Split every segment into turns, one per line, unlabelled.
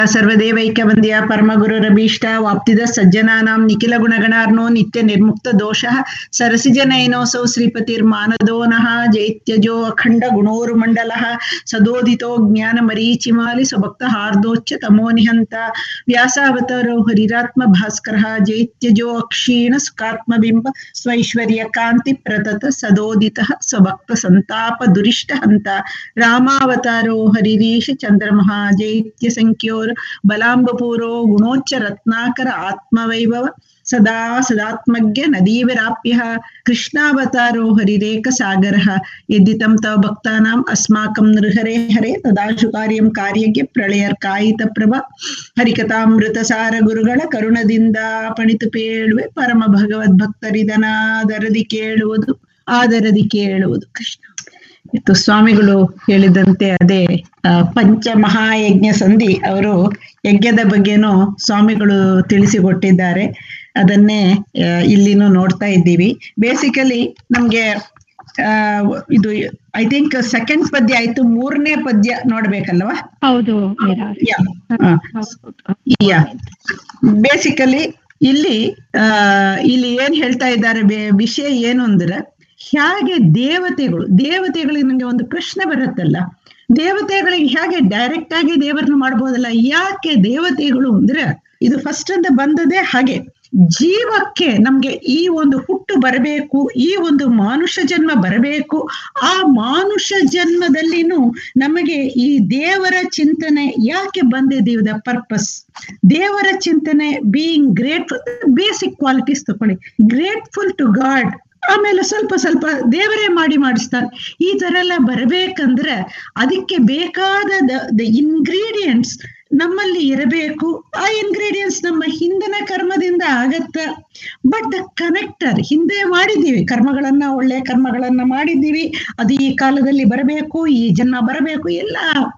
ಸರ್ವದೇವೈಕ್ಯವಂದ್ಯ ಪರಮಗುರುರಭೀಷ್ಟ ವಾಪ್ತಿದ ಸಜ್ಜನಾನಾಂ ನಿಖಿಲ ಗುಣಗಣಾರ್ನೋ ನಿತ್ಯ ನಿರ್ಮುಕ್ತ ದೋಷಃ ಸರಸಿಜನೈನೋಸೌ ಶ್ರೀಪತಿರ್ಮಾನದೋ ನಃ ಜೈತ್ಯಜೋ ಅಖಂಡ ಗುಣೋರುಮಂಡಲಃ ಸದೋದಿತೋ ಜ್ಞಾನ ಮರೀಚಿಮಾಲಿ ಸ್ವಭಕ್ತ ಹಾರ್ದೋಚ್ಚ ತಮೋ ನಿಹಂತ ವ್ಯಾಸಾವತಾರೋ ಹರಿರಾತ್ಮ ಭಾಸ್ಕರ ಜೈತ್ಯಜೋ ಅಕ್ಷೀಣ ಸುಖಾತ್ಮಬಿಂಬ ಸ್ವೈಶ್ವರ್ಯ ಕಾಂತಿ ಪ್ರತತ ಸದೋದಿತಃ ಸ್ವಭಕ್ತ ಸಂತಾಪ ದುರಿಷ್ಟ ಹಂತ ರಾಮಾವತಾರೋ ಹರಿರೀಶ ಚಂದ್ರಮಃ ಜೈತ್ಯ ಸಂಖ್ಯೋರ್ ಬಲಾಂಬಪೂರೋ ಗುಣೋಚ್ಚ ರತ್ನಾಕರ ಆತ್ಮವೈಭವ ಸದಾ ಸದಾತ್ಮಜ್ಞ ನದೀವಿರಾಪ್ಯ ಕೃಷ್ಣಾವತಾರೋ ಹರಿರೇಕ ಸಾಗರ ಯದ್ದಿತಂ ತವ ಭಕ್ತಾನಾಂ ಅಸ್ಮಾಕಂ ನೃಹರೆ ಹರೆ ತದಾಶು ಕಾರ್ಯಂ ಕಾರ್ಯಕ್ಕೆ ಪ್ರಳಯರ್ಕಾಯಿತ ಪ್ರಭ ಹರಿಕಥಾಮೃತ ಸಾರ ಗುರುಗಳ ಕರುಣದಿಂದ ಪಣಿತು ಪೇಳುವೆ ಪರಮ ಭಗವದ್ಭಕ್ತರಿದನಾದರದಿ ಕೇಳುವುದು ಆದರದಿ ಕೇಳುವುದು ಕೃಷ್ಣ ಇತ್ತು ಸ್ವಾಮಿಗಳು ಹೇಳಿದಂತೆ ಅದೇ ಪಂಚ ಮಹಾಯಜ್ಞ ಸಂಧಿ ಅವರು ಯಜ್ಞದ ಬಗ್ಗೆನೂ ಸ್ವಾಮಿಗಳು ತಿಳಿಸಿಕೊಟ್ಟಿದ್ದಾರೆ ಅದನ್ನೇ ಇಲ್ಲಿನೂ ನೋಡ್ತಾ ಇದ್ದೀವಿ ಬೇಸಿಕಲಿ ನಮ್ಗೆ ಆ ಇದು ಐ ಥಿಂಕ್ ಸೆಕೆಂಡ್ ಪದ್ಯ ಆಯ್ತು ಮೂರನೇ ಪದ್ಯ ನೋಡ್ಬೇಕಲ್ವಾ
ಹೌದು
ಬೇಸಿಕಲಿ ಇಲ್ಲಿ ಆ ಇಲ್ಲಿ ಏನ್ ಹೇಳ್ತಾ ಇದ್ದಾರೆ ವಿಷಯ ಏನು ಅಂದ್ರೆ ಹೇಗೆ ದೇವತೆಗಳು ದೇವತೆಗಳಿಗೆ ನಂಗೆ ಒಂದು ಪ್ರಶ್ನೆ ಬರುತ್ತಲ್ಲ ದೇವತೆಗಳಿಗೆ ಹೇಗೆ ಡೈರೆಕ್ಟ್ ಆಗಿ ದೇವರನ್ನ ಮಾಡ್ಬೋದಲ್ಲ ಯಾಕೆ ದೇವತೆಗಳು ಅಂದ್ರೆ ಇದು ಫಸ್ಟ್ ಅಂತ ಬಂದದೇ ಹಾಗೆ ಜೀವಕ್ಕೆ ನಮ್ಗೆ ಈ ಒಂದು ಹುಟ್ಟು ಬರಬೇಕು ಈ ಒಂದು ಮಾನುಷ ಜನ್ಮ ಬರಬೇಕು ಆ ಮಾನುಷ ಜನ್ಮದಲ್ಲಿನೂ ನಮಗೆ ಈ ದೇವರ ಚಿಂತನೆ ಯಾಕೆ ಬಂದಿದ್ದೀವಿ ದ ಪರ್ಪಸ್ ದೇವರ ಚಿಂತನೆ ಬೀಯಿಂಗ್ ಗ್ರೇಟ್ಫುಲ್ ಬೇಸಿಕ್ ಕ್ವಾಲಿಟೀಸ್ ತಕೊಳ್ಳಿ ಗ್ರೇಟ್ಫುಲ್ ಟು ಗಾಡ್ ಆಮೇಲೆ ಸ್ವಲ್ಪ ಸ್ವಲ್ಪ ದೇವರೇ ಮಾಡಿ ಮಾಡಿಸ್ತಾನೆ ಈ ತರ ಎಲ್ಲ ಬರ್ಬೇಕಂದ್ರೆ ಅದಕ್ಕೆ ಬೇಕಾದ ದ ಇನ್ಗ್ರೀಡಿಯೆಂಟ್ಸ್ ನಮ್ಮಲ್ಲಿ ಇರಬೇಕು ಆ ಇನ್ಗ್ರೀಡಿಯೆಂಟ್ಸ್ ನಮ್ಮ ಹಿಂದಿನ ಕರ್ಮದಿಂದ ಆಗತ್ತ ಬಟ್ ದ ಕನೆಕ್ಟರ್ ಹಿಂದೆ ಮಾಡಿದ್ದೀವಿ ಕರ್ಮಗಳನ್ನ ಒಳ್ಳೆ ಕರ್ಮಗಳನ್ನ ಮಾಡಿದ್ದೀವಿ ಅದು ಈ ಕಾಲದಲ್ಲಿ ಬರಬೇಕು ಈ ಜನ್ಮ ಬರಬೇಕು ಎಲ್ಲ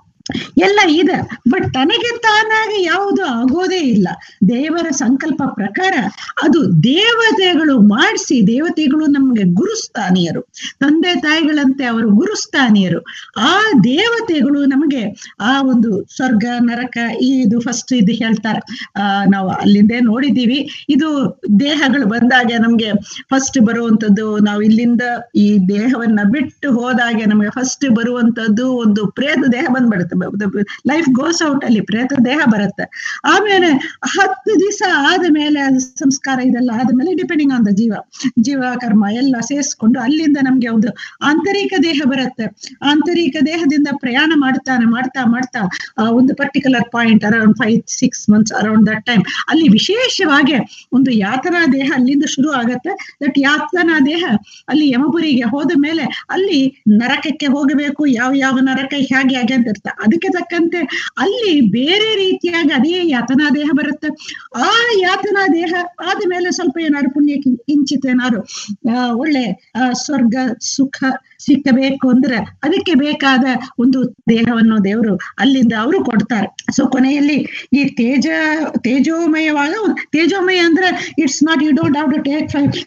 ಎಲ್ಲ ಇದೆ ಬಟ್ ತನಗೆ ತಾನಾಗಿ ಯಾವುದು ಆಗೋದೇ ಇಲ್ಲ ದೇವರ ಸಂಕಲ್ಪ ಪ್ರಕಾರ ಅದು ದೇವತೆಗಳು ಮಾಡಿಸಿ ದೇವತೆಗಳು ನಮ್ಗೆ ಗುರುಸ್ಥಾನೀಯರು ತಂದೆ ತಾಯಿಗಳಂತೆ ಅವರು ಗುರುಸ್ಥಾನೀಯರು ಆ ದೇವತೆಗಳು ನಮಗೆ ಆ ಒಂದು ಸ್ವರ್ಗ ನರಕ ಇದು ಫಸ್ಟ್ ಇದು ಹೇಳ್ತಾರೆ ಆ ನಾವು ಅಲ್ಲಿಂದೇ ನೋಡಿದ್ದೀವಿ ಇದು ದೇಹಗಳು ಬಂದಾಗ ನಮ್ಗೆ ಫಸ್ಟ್ ಬರುವಂತದ್ದು ನಾವು ಇಲ್ಲಿಂದ ಈ ದೇಹವನ್ನ ಬಿಟ್ಟು ಹೋದಾಗೆ ನಮಗೆ ಫಸ್ಟ್ ಬರುವಂತದ್ದು ಒಂದು ಪ್ರೇತ ದೇಹ ಬಂದ್ಬಿಡುತ್ತೆ ಲೈಫ್ ಗೋಸ್ ಔಟ್ ಅಲ್ಲಿ ಪ್ರೇತ ದೇಹ ಬರುತ್ತೆ ಆಮೇಲೆ ಹತ್ತು ದಿವಸ ಆದ ಮೇಲೆ ಸಂಸ್ಕಾರ ಇದೆಲ್ಲ ಆದ್ಮೇಲೆ ಡಿಪೆಂಡಿಂಗ್ ಆನ್ ದ ಜೀವ ಜೀವ ಕರ್ಮ ಎಲ್ಲ ಸೇರಿಸ್ಕೊಂಡು ಅಲ್ಲಿಂದ ನಮ್ಗೆ ಒಂದು ಆಂತರಿಕ ದೇಹ ಬರುತ್ತೆ ಆಂತರಿಕ ದೇಹದಿಂದ ಪ್ರಯಾಣ ಮಾಡ್ತಾನೆ ಮಾಡ್ತಾ ಮಾಡ್ತಾ ಒಂದು particular point around five six months around that time ಅಲ್ಲಿ ವಿಶೇಷವಾಗಿ ಒಂದು ಯಾತನಾ ದೇಹ ಅಲ್ಲಿಂದ ಶುರು ಆಗತ್ತೆ ದಟ್ ಯಾತನಾ ದೇಹ ಅಲ್ಲಿ ಯಮಪುರಿಗೆ ಹೋದ ಮೇಲೆ ಅಲ್ಲಿ ನರಕಕ್ಕೆ ಹೋಗಬೇಕು ಯಾವ ಯಾವ ನರಕ ಹೇಗೆ ಹೇಗೆ ಅಂತ ಇರ್ತ ಅದಕ್ಕೆ ತಕ್ಕಂತೆ ಅಲ್ಲಿ ಬೇರೆ ರೀತಿಯಾಗಿ ಅದೇ ಯಾತನಾ ದೇಹ ಬರುತ್ತೆ ಆ ಯಾತನಾ ದೇಹ ಆದ ಮೇಲೆ ಸ್ವಲ್ಪ ಏನಾದ್ರು ಪುಣ್ಯ ಕಿಂಚಿತ್ ಏನಾದ್ರು ಒಳ್ಳೆ ಸ್ವರ್ಗ ಸುಖ ಸಿಕ್ಕಬೇಕು ಅಂದ್ರೆ ಅದಕ್ಕೆ ಬೇಕಾದ ಒಂದು ದೇಹವನ್ನು ದೇವರು ಅಲ್ಲಿಂದ ಅವರು ಕೊಡ್ತಾರೆ ಸೊ ಕೊನೆಯಲ್ಲಿ ಈ ತೇಜ ತೇಜೋಮಯವಾಗ ತೇಜೋಮಯ ಅಂದ್ರೆ it's not you don't have to take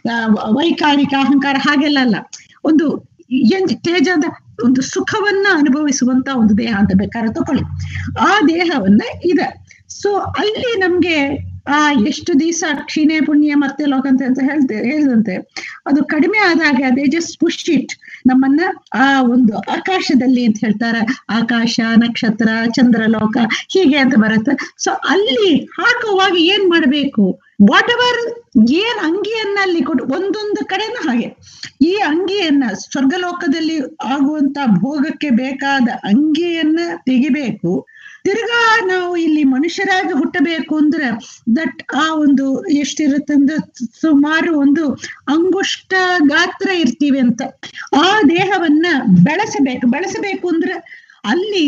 ವೈಕಾರಿಕ ಅಹಂಕಾರ ಹಾಗೆಲ್ಲ ಅಲ್ಲ ಒಂದು ಏನ್ ತೇಜ ಅಂತ ಒಂದು ಸುಖವನ್ನ ಅನುಭವಿಸುವಂತ ಒಂದು ದೇಹ ಅಂತ ಬೇಕಾದ್ರೆ ತಕೊಳ್ಳಿ ಆ ದೇಹವನ್ನ ಇದೆ ಸೊ ಅಲ್ಲಿ ನಮ್ಗೆ ಆ ಎಷ್ಟು ದಿವಸ ಕ್ಷೀಣೆ ಪುಣ್ಯ ಮತ್ತೆ ಲೋಕಂತೆ ಅಂತ ಹೇಳ್ತೆ ಹೇಳಿದಂತೆ ಅದು ಕಡಿಮೆ ಆದಾಗ ಅದೇ ಜಸ್ಟ್ ಪುಷ್ ಇಟ್ ನಮ್ಮನ್ನ ಆ ಒಂದು ಆಕಾಶದಲ್ಲಿ ಅಂತ ಹೇಳ್ತಾರೆ ಆಕಾಶ ನಕ್ಷತ್ರ ಚಂದ್ರಲೋಕ ಹೀಗೆ ಅಂತ ಬರುತ್ತೆ ಸೊ ಅಲ್ಲಿ ಹಾಕುವಾಗ ಏನ್ ಮಾಡ್ಬೇಕು ವಾಟ್ ಎವರ್ ಏನ್ ಅಂಗಿಯನ್ನ ಅಲ್ಲಿ ಕೊಟ್ಟು ಒಂದೊಂದು ಕಡೆನೂ ಹಾಗೆ ಈ ಅಂಗಿಯನ್ನ ಸ್ವರ್ಗಲೋಕದಲ್ಲಿ ಆಗುವಂತ ಭೋಗಕ್ಕೆ ಬೇಕಾದ ಅಂಗಿಯನ್ನ ತೆಗಿಬೇಕು ತಿರ್ಗಾ ನಾವು ಇಲ್ಲಿ ಮನುಷ್ಯರಾಗಿ ಹುಟ್ಟಬೇಕು ಅಂದ್ರೆ ದಟ್ ಆ ಒಂದು ಎಷ್ಟಿರುತ್ತೆ ಅಂದ್ರೆ ಸುಮಾರು ಒಂದು ಅಂಗುಷ್ಟ ಗಾತ್ರ ಇರ್ತೀವಿ ಅಂತ ಆ ದೇಹವನ್ನ ಬೆಳೆಸಬೇಕು ಬೆಳೆಸಬೇಕು ಅಂದ್ರೆ ಅಲ್ಲಿ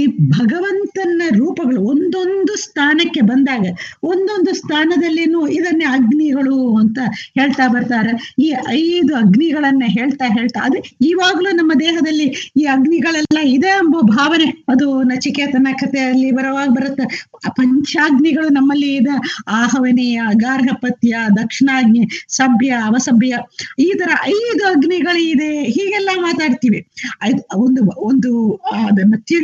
ಭಗವಂತನ ರೂಪಗಳು ಒಂದೊಂದು ಸ್ಥಾನಕ್ಕೆ ಬಂದಾಗ ಒಂದೊಂದು ಸ್ಥಾನದಲ್ಲಿನೂ ಇದನ್ನೇ ಅಗ್ನಿಗಳು ಅಂತ ಹೇಳ್ತಾ ಬರ್ತಾರೆ ಈ ಐದು ಅಗ್ನಿಗಳನ್ನ ಹೇಳ್ತಾ ಹೇಳ್ತಾ ಅದೇ ಇವಾಗ್ಲೂ ನಮ್ಮ ದೇಹದಲ್ಲಿ ಈ ಅಗ್ನಿಗಳೆಲ್ಲ ಇದೆ ಎಂಬ ಭಾವನೆ ಅದು ನಚಿಕೇತನ ಕಥೆಯಲ್ಲಿ ಬರುವಾಗ ಬರುತ್ತೆ ಪಂಚಾಗ್ನಿಗಳು ನಮ್ಮಲ್ಲಿ ಇದೆ ಆಹವನೀಯ ಗಾರ್ಹಪತ್ಯ ದಕ್ಷಿಣಾಗ್ನಿ ಸಭ್ಯ ಅವಸಭ್ಯ ಈ ತರ ಐದು ಅಗ್ನಿಗಳು ಇದೆ ಹೀಗೆಲ್ಲ ಮಾತಾಡ್ತೀವಿ ಒಂದು ಒಂದು ಅದನ್ನ ತಿಳಿ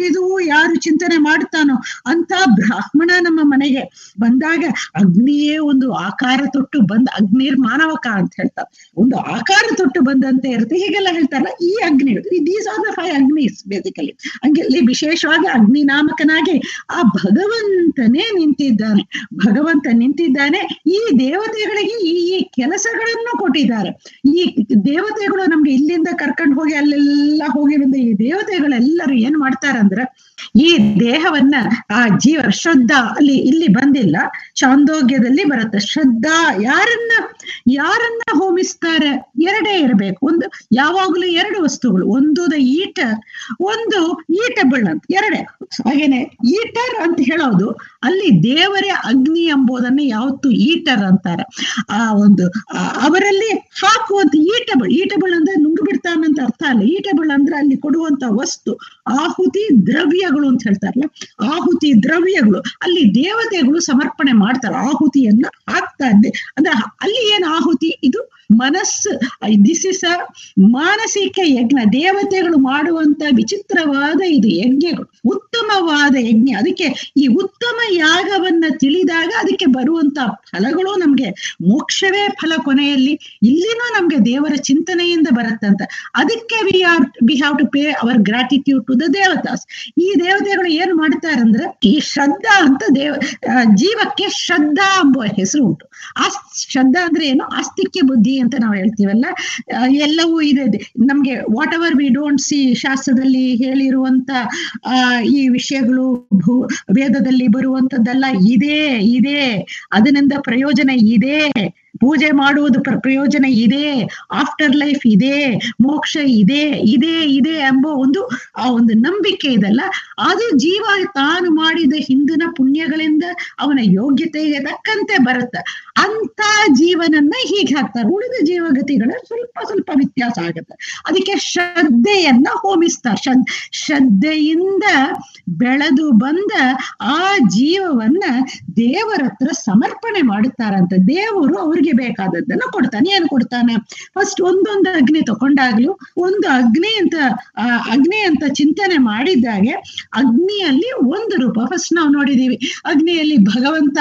ತಿಳಿದುವು ಯಾರು ಚಿಂತನೆ ಮಾಡ್ತಾನೋ ಅಂತ ಬ್ರಾಹ್ಮಣ ನಮ್ಮ ಮನೆಗೆ ಬಂದಾಗ ಅಗ್ನಿಯೇ ಒಂದು ಆಕಾರ ತೊಟ್ಟು ಬಂದ ಅಗ್ನಿರ್ ಮಾನವಕ ಅಂತ ಹೇಳ್ತಾರೆ ಒಂದು ಆಕಾರ ತೊಟ್ಟು ಬಂದಂತೆ ಇರುತ್ತೆ ಹೀಗೆಲ್ಲ ಹೇಳ್ತಾರಲ್ಲ ಈ ಅಗ್ನಿ ದೀಸ್ ಆರ್ ದ ಫೈವ್ ಅಗ್ನಿಸ್ ಬೇಸಿಕಲಿ ಹಂಗೆ ಇಲ್ಲಿ ವಿಶೇಷವಾಗಿ ಅಗ್ನಿ ನಾಮಕನಾಗಿ ಆ ಭಗವಂತನೇ ನಿಂತಿದ್ದಾನೆ ಭಗವಂತ ನಿಂತಿದ್ದಾನೆ ಈ ದೇವತೆಗಳಿಗೆ ಈ ಈ ಕೆಲಸಗಳನ್ನು ಕೊಟ್ಟಿದ್ದಾರೆ ಈ ದೇವತೆಗಳು ನಮ್ಗೆ ಇಲ್ಲಿಂದ ಕರ್ಕೊಂಡು ಹೋಗಿ ಅಲ್ಲೆಲ್ಲ ಹೋಗಿ ಬಂದ ಈ ದೇವತೆಗಳೆಲ್ಲರೂ ಏನ್ ಮಾಡ್ತಾರಂದ್ರೆ ಈ ದೇಹವನ್ನ ಆ ಜೀವ ಶ್ರದ್ಧಾ ಅಲ್ಲಿ ಇಲ್ಲಿ ಬಂದಿಲ್ಲ ಚಾಂದೋಗ್ಯದಲ್ಲಿ ಬರುತ್ತೆ ಶ್ರದ್ಧಾ ಯಾರನ್ನ ಯಾರನ್ನ ಹೋಮಿಸ್ತಾರೆ ಎರಡೇ ಇರಬೇಕು ಒಂದು ಯಾವಾಗಲೂ ಎರಡು ವಸ್ತುಗಳು ಒಂದು ದ ಈಟರ್ ಒಂದು ಈಟಬಲ್ ಅಂತ ಎರಡೇ ಹಾಗೇನೆ ಈಟರ್ ಅಂತ ಹೇಳೋದು ಅಲ್ಲಿ ದೇವರೇ ಅಗ್ನಿ ಎಂಬುದನ್ನ ಯಾವತ್ತು ಈಟರ್ ಅಂತಾರೆ ಆ ಒಂದು ಆ, ಅವರಲ್ಲಿ ಹಾಕುವಂತ ಈಟಬಲ್ ಈಟಬಲ್ ಅಂದ್ರೆ ನುಂಗು ಬಿಡ್ತಾನಂತ ಅರ್ಥ ಅಲ್ಲ ಈಟಬಲ್ ಅಂದ್ರೆ ಅಲ್ಲಿ ಕೊಡುವಂತ ವಸ್ತು ಆಹುತಿ ದ್ರವ್ಯಗಳು ಅಂತ ಹೇಳ್ತಾರಲ್ಲ ಆಹುತಿ ದ್ರವ್ಯಗಳು ಅಲ್ಲಿ ದೇವತೆಗಳು ಸಮರ್ಪಣೆ ಮಾಡ್ತಾರೆ ಆಹುತಿಯನ್ನ ಹಾಕ್ತಾ ಇದ್ದೆ ಅಂದ್ರೆ ಅಲ್ಲಿ ಏನ್ ಆಹುತಿ ಇದು ಮನಸ್ಸು ದಿಸ್ ಇಸ್ ಅ ಮಾನಸಿಕ ಯಜ್ಞ ದೇವತೆಗಳು ಮಾಡುವಂತ ವಿಚಿತ್ರವಾದ ಇದು ಯಜ್ಞಗಳು ಉತ್ತಮವಾದ ಯಜ್ಞ ಅದಕ್ಕೆ ಈ ಉತ್ತಮ ಯಾಗವನ್ನ ತಿಳಿದಾಗ ಅದಕ್ಕೆ ಬರುವಂತ ಫಲಗಳು ನಮ್ಗೆ ಮೋಕ್ಷವೇ ಫಲ ಕೊನೆಯಲ್ಲಿ ಇಲ್ಲಿನೂ ನಮ್ಗೆ ದೇವರ ಚಿಂತನೆಯಿಂದ ಬರುತ್ತಂತ ಅದಕ್ಕೆ we are we have to pay our gratitude to the ದೇವತಾಸ್ ಈ ದೇವತೆಗಳು ಏನ್ ಮಾಡ್ತಾರಂದ್ರೆ ಈ ಶ್ರದ್ಧಾ ಅಂತ ದೇವ ಆ, ಜೀವಕ್ಕೆ ಶ್ರದ್ಧಾ ಎಂಬ ಹೆಸರು ಉಂಟು ಆ ಶ್ರದ್ಧಾ ಅಂದ್ರೆ ಏನು ಆಸ್ತಿಕ್ಯ ಬುದ್ಧಿ ಅಂತ ನಾವು ಹೇಳ್ತೀವಲ್ಲ ಆ, ಎಲ್ಲವೂ ಇದೆ ಇದೆ. ನಮ್ಗೆ whatever we don't see ಶಾಸ್ತ್ರದಲ್ಲಿ ಹೇಳಿರುವಂತ ಆ ಈ ವಿಷಯಗಳು ಭೂ ವೇದದಲ್ಲಿ ಬರುವಂತದ್ದೆಲ್ಲ ಇದೆ ಇದೆ ಅದರಿಂದ ಪ್ರಯೋಜನ ಇದೆ ಪೂಜೆ ಮಾಡುವುದು ಪ್ರ- ಪ್ರಯೋಜನ ಇದೆ ಆಫ್ಟರ್ ಲೈಫ್ ಇದೆ ಮೋಕ್ಷ ಇದೆ ಇದೆ ಇದೆ ಎಂಬ ಒಂದು ಆ ಒಂದು ನಂಬಿಕೆ ಇದಲ್ಲ ಅದು ಜೀವ ತಾನು ಮಾಡಿದ ಹಿಂದಿನ ಪುಣ್ಯಗಳಿಂದ ಅವನ ಯೋಗ್ಯತೆಗೆ ತಕ್ಕಂತೆ ಬರುತ್ತೆ ಅಂತ ಜೀವನನ್ನ ಹೀಗೆ ಹಾಕ್ತಾರೆ ಉಳಿದ ಜೀವಗತಿಗಳ ಸ್ವಲ್ಪ ಸ್ವಲ್ಪ ವ್ಯತ್ಯಾಸ ಆಗುತ್ತೆ ಅದಕ್ಕೆ ಶ್ರದ್ಧೆಯನ್ನ ಹೋಮಿಸ್ತಾರೆ ಶ್ರದ್ ಶ್ರದ್ಧೆಯಿಂದ ಬೆಳೆದು ಬಂದ ಆ ಜೀವವನ್ನ ದೇವರ ಹತ್ರ ಸಮರ್ಪಣೆ ಮಾಡುತ್ತಾರಂತ ದೇವರು ಅವ್ರಿಗೆ ಬೇಕಾದದ್ದನ್ನ ಕೊಡ್ತಾನೆ ಏನು ಕೊಡ್ತಾನೆ ಫಸ್ಟ್ ಒಂದೊಂದು ಅಗ್ನಿ ತಕೊಂಡಾಗ್ಲೂ ಒಂದು ಅಗ್ನಿ ಅಂತ ಆ ಅಗ್ನಿ ಅಂತ ಚಿಂತನೆ ಮಾಡಿದ್ದಾಗೆ ಅಗ್ನಿಯಲ್ಲಿ ಒಂದು ರೂಪ ಫಸ್ಟ್ ನಾವು ನೋಡಿದೀವಿ ಅಗ್ನಿಯಲ್ಲಿ ಭಗವಂತ